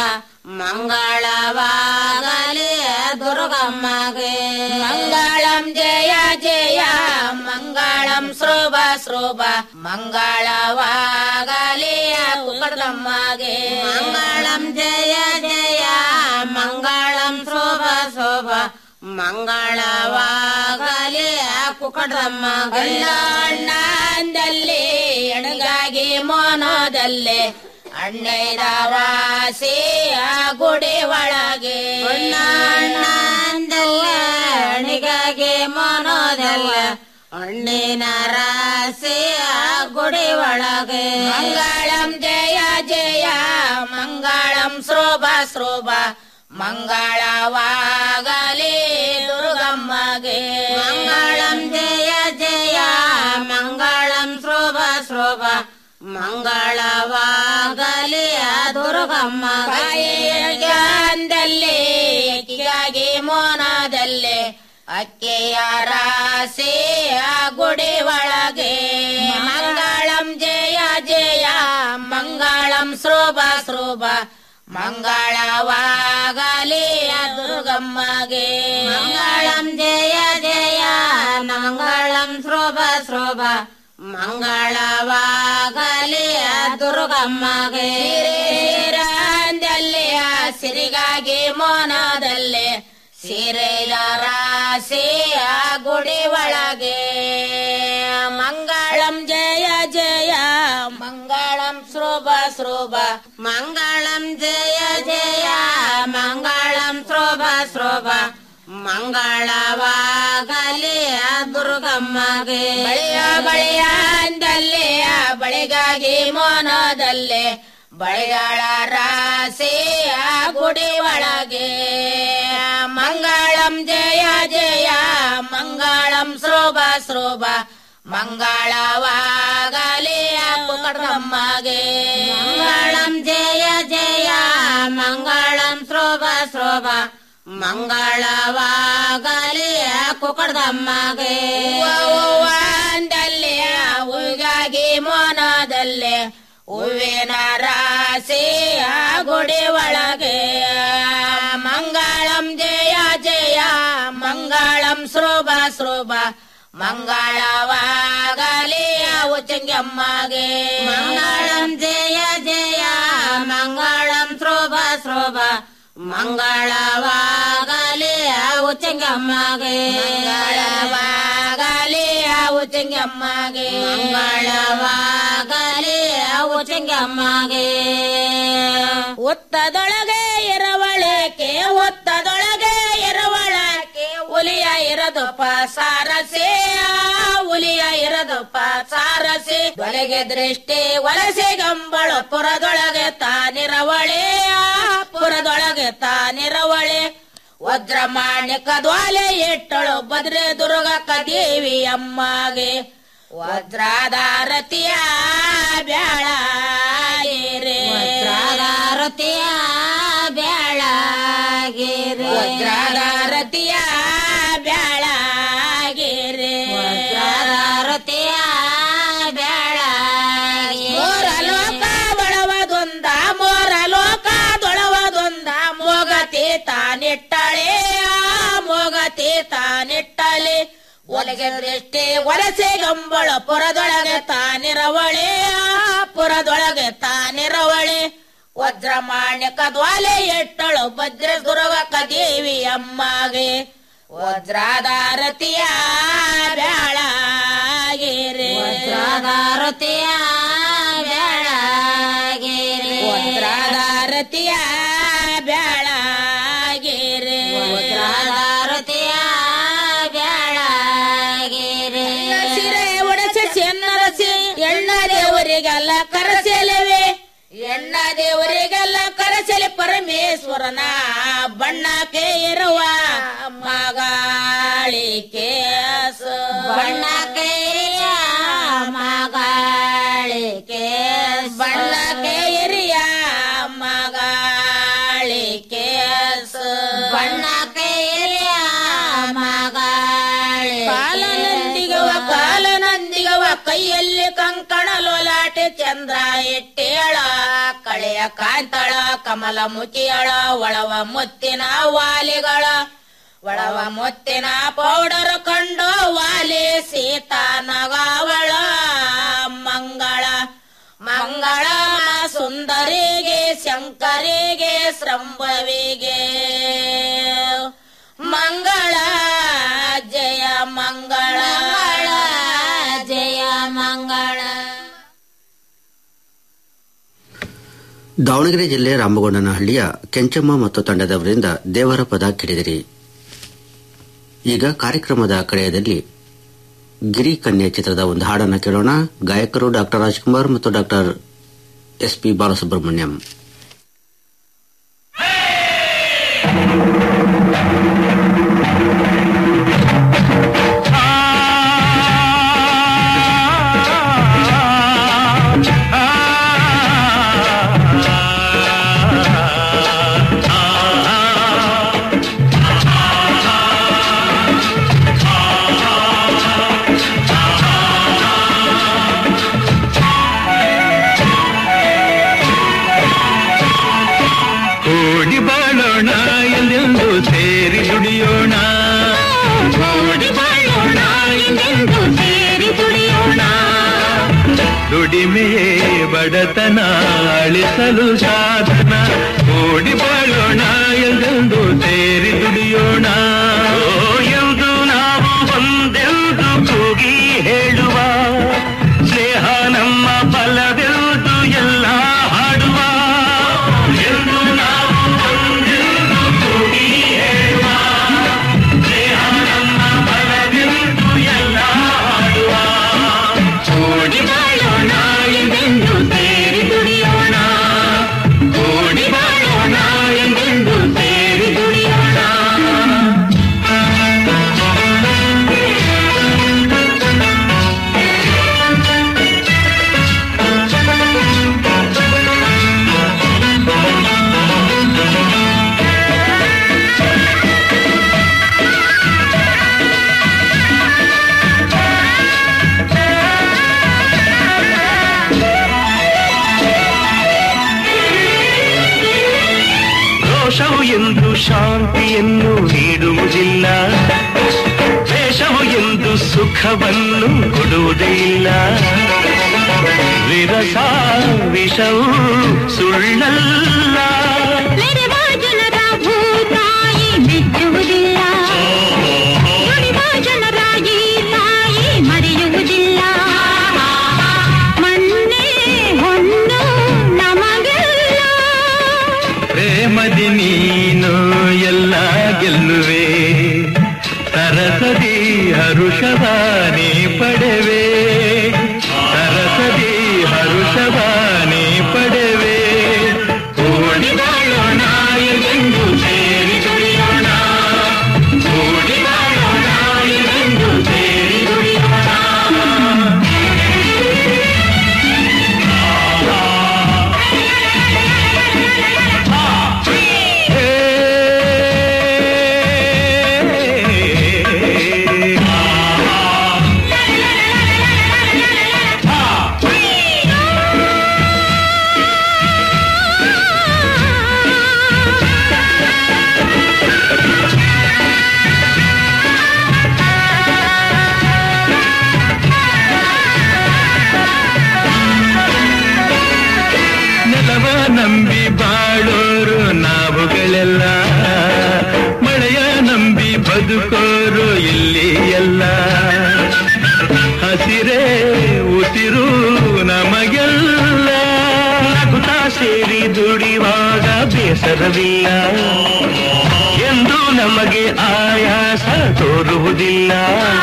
ಮಂಗಳವಾಗಲಿ ದುರ್ಗಮ್ಮಗೆ ಮಂಗಳಂ ಜಯ ಜಯ ಮಂಗಳಂ ಶ್ರೋಭ ಸ್ರೋಬ ಮಂಗಳವಾಗಲಿ ಕುಕಡದಮ್ಮಗೆ ಮಂಗಳಂ ಜಯ ಜಯ ಮಂಗಳಂ ಶೋಭ ಶೋಭ ಮಂಗಳವಾಗಲಿ ಕುಕಡದಮ್ಮ ಅಣ್ಣಂದಲ್ಲಿ ಎಣಗಾಗಿ ಮೋನದಲ್ಲಿ ಅಣ್ಣೈದ ವಾಸಿ ಆ ಗುಡಿ ಒಳಗೆ ಅಣ್ಣಂದಲ್ಲ ಅಣಿಗಾಗಿ ಮೋನೋದಲ್ಲ ಹಣ್ಣಿನ ರಾಶಿ ಆ ಗುಡಿ ಒಳಗೆ ಮಂಗಳಂ ಜಯ ಜಯ ಮಂಗಳಂ ಸ್ರೋಭ ಸ್ರೋಭ ಮಂಗಳವಾಗಲಿ ದುರ್ಗಮ್ಮಗೆ ಮಂಗಳಂ ಜಯ ಜಯ ಮಂಗಳಂ ಸ್ರೋಭ ಸ್ರೋಭ ಮಂಗಳವಾಗಲಿ ಆ ದುರ್ಗಮ್ಮ ಅಂದಲ್ಲಿ ಎಕ್ಕಿಗಾಗಿ ಮೋನದಲ್ಲಿ ಅಕ್ಕೆಯ ರಾಶಿ ಆ ಗುಡಿ ಒಳಗೆ ಮಂಗಳಂ ಜಯ ಜಯ ಮಂಗಳಂ ಸ್ರೋಭ ಸ್ರೋಭ ಮಂಗಳವಾಗಲಿ ಆ ದುರ್ಗಮ್ಮಗೆ ಮಂಗಳಂ ಜಯ ಜಯ ಮಂಗಳಂ ಸ್ರೋಭ ಸ್ರೋಭ ಮಂಗಳವಾಗಲಿ ಆ ದುರ್ಗಮ್ಮಗೆ ಶ್ರೀರಂದಲ್ಲಿ ಆ ಸಿರಿಗಾಗಿ ಮೋನದಲ್ಲಿ ಸೀರೆಯ ರಾಶಿ ಆ ಗುಡಿ ಒಳಗೆ ಮಂಗಳಂ ಜಯ ಜಯ ಮಂಗಳಂ ಶೋಭ ಶೋಭ ಮಂಗಳಂ ಜಯ ಜಯ ಮಂಗಳಂ ಶೋಭ ಶೋಭ ಮಂಗಳವಾಗಲಿ ಆ ದುರ್ಗಮ್ಮಗೆ ಬಳಿಯ ಬಳಿಯ ಅಂದಲ್ಲಿ ಆ ಬಳಿಗಾಗಿ ಮೋನದಲ್ಲಿ ಬಳಿಗಳ ರಾಶಿ ಆ ಗುಡಿ ಒಳಗೆ ಮಂಗಳಂ ಜಯ ಜಯ ಮಂಗಳಂ ಶೋಭ ಶೋಭ ಮಂಗಳವಾಗಲಿ ಆ ಕುಕಡಮ್ಮಗೆ ಮಂಗಳಂ ಜಯ ಜಯ ಮಂಗಳಂ ಶೋಭ ಶೋಭ ಮಂಗಳವಾಗಲಿ ಆ ಕುಕಡದಮ್ಮಗೆ ಅಂದಲ್ಲಿ ಹೂಗಾಗಿ ಮೋನದಲ್ಲಿ ಹೂವಿನ ರಾಶಿ ಆ ಗುಡಿ ಒಳಗೆ ಮಂಗಳಂ ಜಯ ಜಯ ಮಂಗಳಂ ಶೋಭ ಶೋಭ ಮಂಗಳವಾಗಲಿ ಅವು ಚೆಂಗಮ್ಮಗೆ ಮಂಗಳಂ ಜಯ ಜಯ ಮಂಗಳಂ ಶೋಭ ಶೋಭ ಮಂಗಳವಾಗಲಿ ಅವು ಚೆಂಗಮ್ಮಗೆ ಮಂಗಳವಾಗಲಿ ಅವು ಚೆಂಗಮ್ಮಗೆ ಮಂಗಳವಾಗಲಿ ಅವು ಚೆಂಗಮ್ಮಗೆ ಒತ್ತದೊಳಗೆ ಎರವಳಕೆ ಒತ್ತದೊಳಗೆ ಎರವಳಕೆ ಹುಲಿಯ ಇರದಪ್ಪ ಸಾರಸೆ ಹುಲಿಯ ಇರದಪ್ಪ ಸಾರಸೆ ಒಳಗೆ ದೃಷ್ಟಿ ವಲಸೆ ಗಂಬಳು ಪುರದೊಳಗೆ ತಾನಿರವಳೆ ಪುರದೊಳಗೆ ತಾನಿರವಳೆ ವಜ್ರ ಮಾಣಿಕ ದ್ವಾಲೆ ಇಟ್ಟಳು ಬದ್ರೆ ದುರ್ಗಕ್ಕ ದೇವಿ ಅಮ್ಮಗೆ ವಜ್ರಾಧಾರತಿಯ ಬ್ಯಾಳಾಗಿರೆ ವಜ್ರಾಧಾರತಿಯ ಬ್ಯಾಳಾಗಿರೆ ವಜ್ರಾಧಾರತಿಯ ಬ್ಯಾಳಾಗಿರೆ ವಜ್ರಾಧಾರತಿಯ ಬ್ಯಾಳಾಗಿ ಮೋರ ಲೋಕ ಬಳವದೊಂದ ಮೋರ ಲೋಕ ದೊಳವದೊಂದ ಮೋಗತಿ ತಾನಿಟ್ಟಳೆ ಮೋಗತಿ ತಾನಿಟ್ಟಲೆ ಒಲಗೆ ದೃಷ್ಟಿ ಒಲಸೆ ಗಂಬಳ ಪುರದೊಳಗೆ ತಾನಿರವಳೆ ಪುರದೊಳಗೆ ತಾನಿರವಳೆ ವಜ್ರ ಮಾಣ್ಯಕ ದ್ವಾಲೆ ಎಟ್ಟಳು ಭದ್ರ ದುರ್ಗಕ ದೇವಿ ಅಮ್ಮಗೆ ವಜ್ರಾಧಾರತಿಯ ಬ್ಯಾಳಾಗಿರೆ ವಜ್ರಾಧಾರತಿಯ ಬ್ಯಾಳಾಗಿರೆ ವಜ್ರಾಧಾರತಿಯ ಬ್ಯಾಳಾಗಿರೆ ವಜ್ರಾಧಾರತಿಯ ಬ್ಯಾಳಾಗಿರೆ ಸಿರೆ ಒಡಸೆ ಚೆನ್ನರಸಿ ಎಣ್ಣ ದೇವರಿಗೆಲ್ಲ ಕರಸೆಲೆವೆ ಎಣ್ಣ ದೇವರಿಗೆಲ್ಲ ಕರಸೆಲೆ ಪರಮೇಶ್ವರನ ಬಣ್ಣಕ್ಕೆ ಇರುವ ಮಗಾಳಿಕೆ ಬಣ್ಣಕ್ಕೆ ಮಗಾಳಿಕೆ ಬಣ್ಣಕ್ಕೆ ಇರಿಯ ಮಗಾಳಿಕೆ ಬಣ್ಣಕ್ಕೆ ಇರಿಯ ಮಗಾಳಿ ಕಾಲನಂದಿಗವ ಕಾಲನಂದಿಗವ ಕೈಯಲ್ಲಿ ಕಂಕಣ ಲೋಲಾಟೆ ಚಂದ್ರ ಇಟ್ಟೇಳ ಕಳೆಯ ಕಾಂತಳ ಕಮಲ ಮುಖಿಯಳ ಒಳವ ಮುತ್ತಿನ ವಾಲಿಗಳ ಒಳವ ಮುತ್ತಿನ ಪೌಡರ್ ಕಂಡು ವಾಲಿ ಸೀತಾ ನಗಾವಳ ಶಂಕರಿಗೆ ಸಂಭವಿಗೆ ಮಂಗಳ ಜಯ ಮಂಗಳ ಜಯ ಮಂಗಳ ದಾವಣಗೆರೆ ಜಿಲ್ಲೆ ರಾಮಗೊಂಡನಹಳ್ಳಿಯ ಕೆಂಚಮ್ಮ ಮತ್ತು ತಂಡದವರಿಂದ ದೇವರ ಪದ ಕೇಳಿದಿರಿ ಈಗ ಕಾರ್ಯಕ್ರಮದ ಕಡೆಯದಲ್ಲಿ ಗಿರಿ ಕನ್ಯೆ ಚಿತ್ರದ ಒಂದು ಹಾಡನ್ನು ಕೇಳೋಣ ಗಾಯಕರು ಡಾಕ್ಟರ್ ರಾಜ್ಕುಮಾರ್ ಮತ್ತು ಡಾಕ್ಟರ್ ಎಸ್ ಪಿ ಬಾಲಸುಬ್ರಹ್ಮಣ್ಯಂ ಕೂಡಿ ಬಾಳೋಣ ಎಲ್ಲೆಂದು ಸೇರಿ ದುಡಿಯೋಣ ಕೂಡಿ ಬಾಳೋಣ ಎಲ್ಲೆಂದು ಸೇರಿ ದುಡಿಯೋಣ ದುಡಿಮೆಯೇ ಬಡತನ ಅಳಿಸಲು ಸಾಧನ ಕೂಡಿ ಬಾಳೋಣ ಎಲ್ಲೆಂದು ಸೇರಿ ದುಡಿಯೋಣ ಓ, ಎಂದು ನಾವು ಒಂದೆಂದು ಕೂಗಿ ಹೇಳುವ ಸ್ನೇಹ ನಮ್ಮ ಫಲವೆಂದು ಎಲ್ಲ ಹಾಡುವ ಎಂದು ನಾವು ಒಂದೆಂದು ಕೂಗಿ ಹೇಳುವ ಸ್ನೇಹ ನಮ್ಮ ಫಲವೆಂದು ಎಲ್ಲ ಹಾಡುವ ಕೂಡಿ ಬಾಳೋಣ ಎಂದೆಂದು ಸೇರಿ ದುಡಿಯೋಣ ಕೂಡಿ ಬಾಳೋಣ ಎಂದೆಂದು ಸೇರಿ ದುಡಿಯೋಣ ರೋಷವು ಎಂದು ಶಾಂತಿಯನ್ನು ನೀಡುವುದಿಲ್ಲ ದ್ವೇಷವು ಎಂದು ಸುಖವನ್ನು ಕೊಡುವುದೇ ಇಲ್ಲ ವಿರಸ ವಿಷವು ಸುಳ್ಳಲ್ಲ ಮೆರೆವ ಜನರ ಭೂತಾಯಿ ಮೆಚ್ಚುವುದಿಲ್ಲ ನುಡಿವ ಜನರ ಈ ತಾಯಿ ಮರೆಯುವುದಿಲ್ಲ ಮಣ್ಣೆ ಹೊನ್ನು ನಮಗೆಲ್ಲ ಪ್ರೇಮದಿ ನೀನು ಎಲ್ಲ ಗೆಲ್ಲುವೆ ಸರಸದಿ ಹರುಷವಾನಿ ಪಡೆವೆ ಸರಸದಿ ಹರುಷವಾನಿ ಪಡೆವೆ ಕೂಡಿ ಬಾಳೋಣ ಎಂದು ಸೇರಿ ದುಡಿಯೋಣ ಕೂಡಿ ಬಾಳೋಣ ಎಂದು ಸೇರಿ ದುಡಿಯೋಣ ನೆಲವ ನಂಬಿ ಬಾಳೋರು ನಾವುಗಳೆಲ್ಲ ಮಳೆಯ ನಂಬಿ ಬದುಕೋರು ಇಲ್ಲಿ ಎಲ್ಲ ಹಸಿರೇ ಉಸಿರು ನಮಗೆಲ್ಲ ನಗುತ್ತಾ ಸೇರಿ ದುಡಿವಾಗ ಬೇಸರವಿಲ್ಲ ಎಂದು ನಮಗೆ ಆಯಾಸ ತೋರುವುದಿಲ್ಲ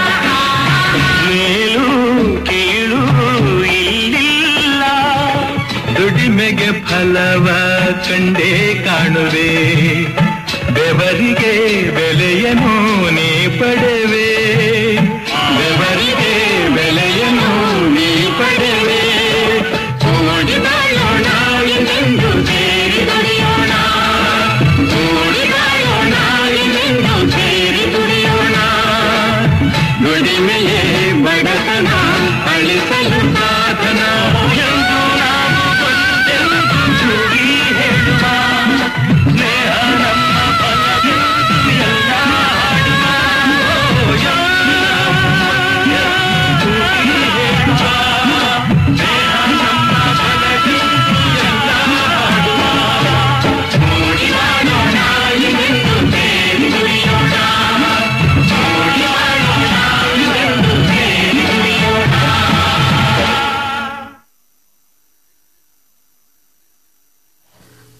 ಮೇಲು ಕೀಳು ಇಲ್ಲಿಲ್ಲ ದುಡಿಮೆಗೆ ಫಲವ ಕಂಡೇ ಕಾಣುವೆ ಬೆವರಿಗೆ ಬೆಲೆಯನ್ನು ನೀ ಪಡೆವೆ ಬೆವರಿಗೆ ಬೆಲೆಯನ್ನು ನೀ ಪಡೆವೆ ಕೂಡಿ ಬಾಳೋಣ ಎಂದು ಸೇರಿ ದುಡಿಯೋಣ ಕೂಡಿ ಬಾಳೋಣ ಎಂದು ಸೇರಿ ದುಡಿಯೋಣ ದುಡಿಮೆಯೇ ಬಡತನ ಅಳಿಸಲು ಸಾಧನ ಎಂದು ನಾವು ಒಂದೆಂದು ಕೂಡಿ ಹೇಳುವ ಸ್ನೇಹ ನಮ್ಮ ಫಲವೆಂದು ಎಲ್ಲ ಹಾಡುವ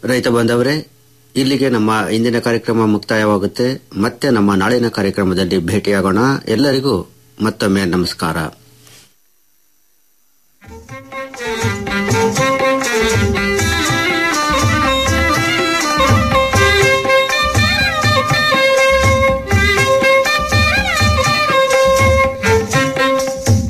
ರೈತ ಬಾಂಧವರೇ ಇಲ್ಲಿಗೆ ನಮ್ಮ ಇಂದಿನ ಕಾರ್ಯಕ್ರಮ ಮುಕ್ತಾಯವಾಗುತ್ತೆ ಮತ್ತೆ ನಮ್ಮ ನಾಳಿನ ಕಾರ್ಯಕ್ರಮದಲ್ಲಿ ಭೇಟಿಯಾಗೋಣ ಎಲ್ಲರಿಗೂ ಮತ್ತೊಮ್ಮೆ ನಮಸ್ಕಾರ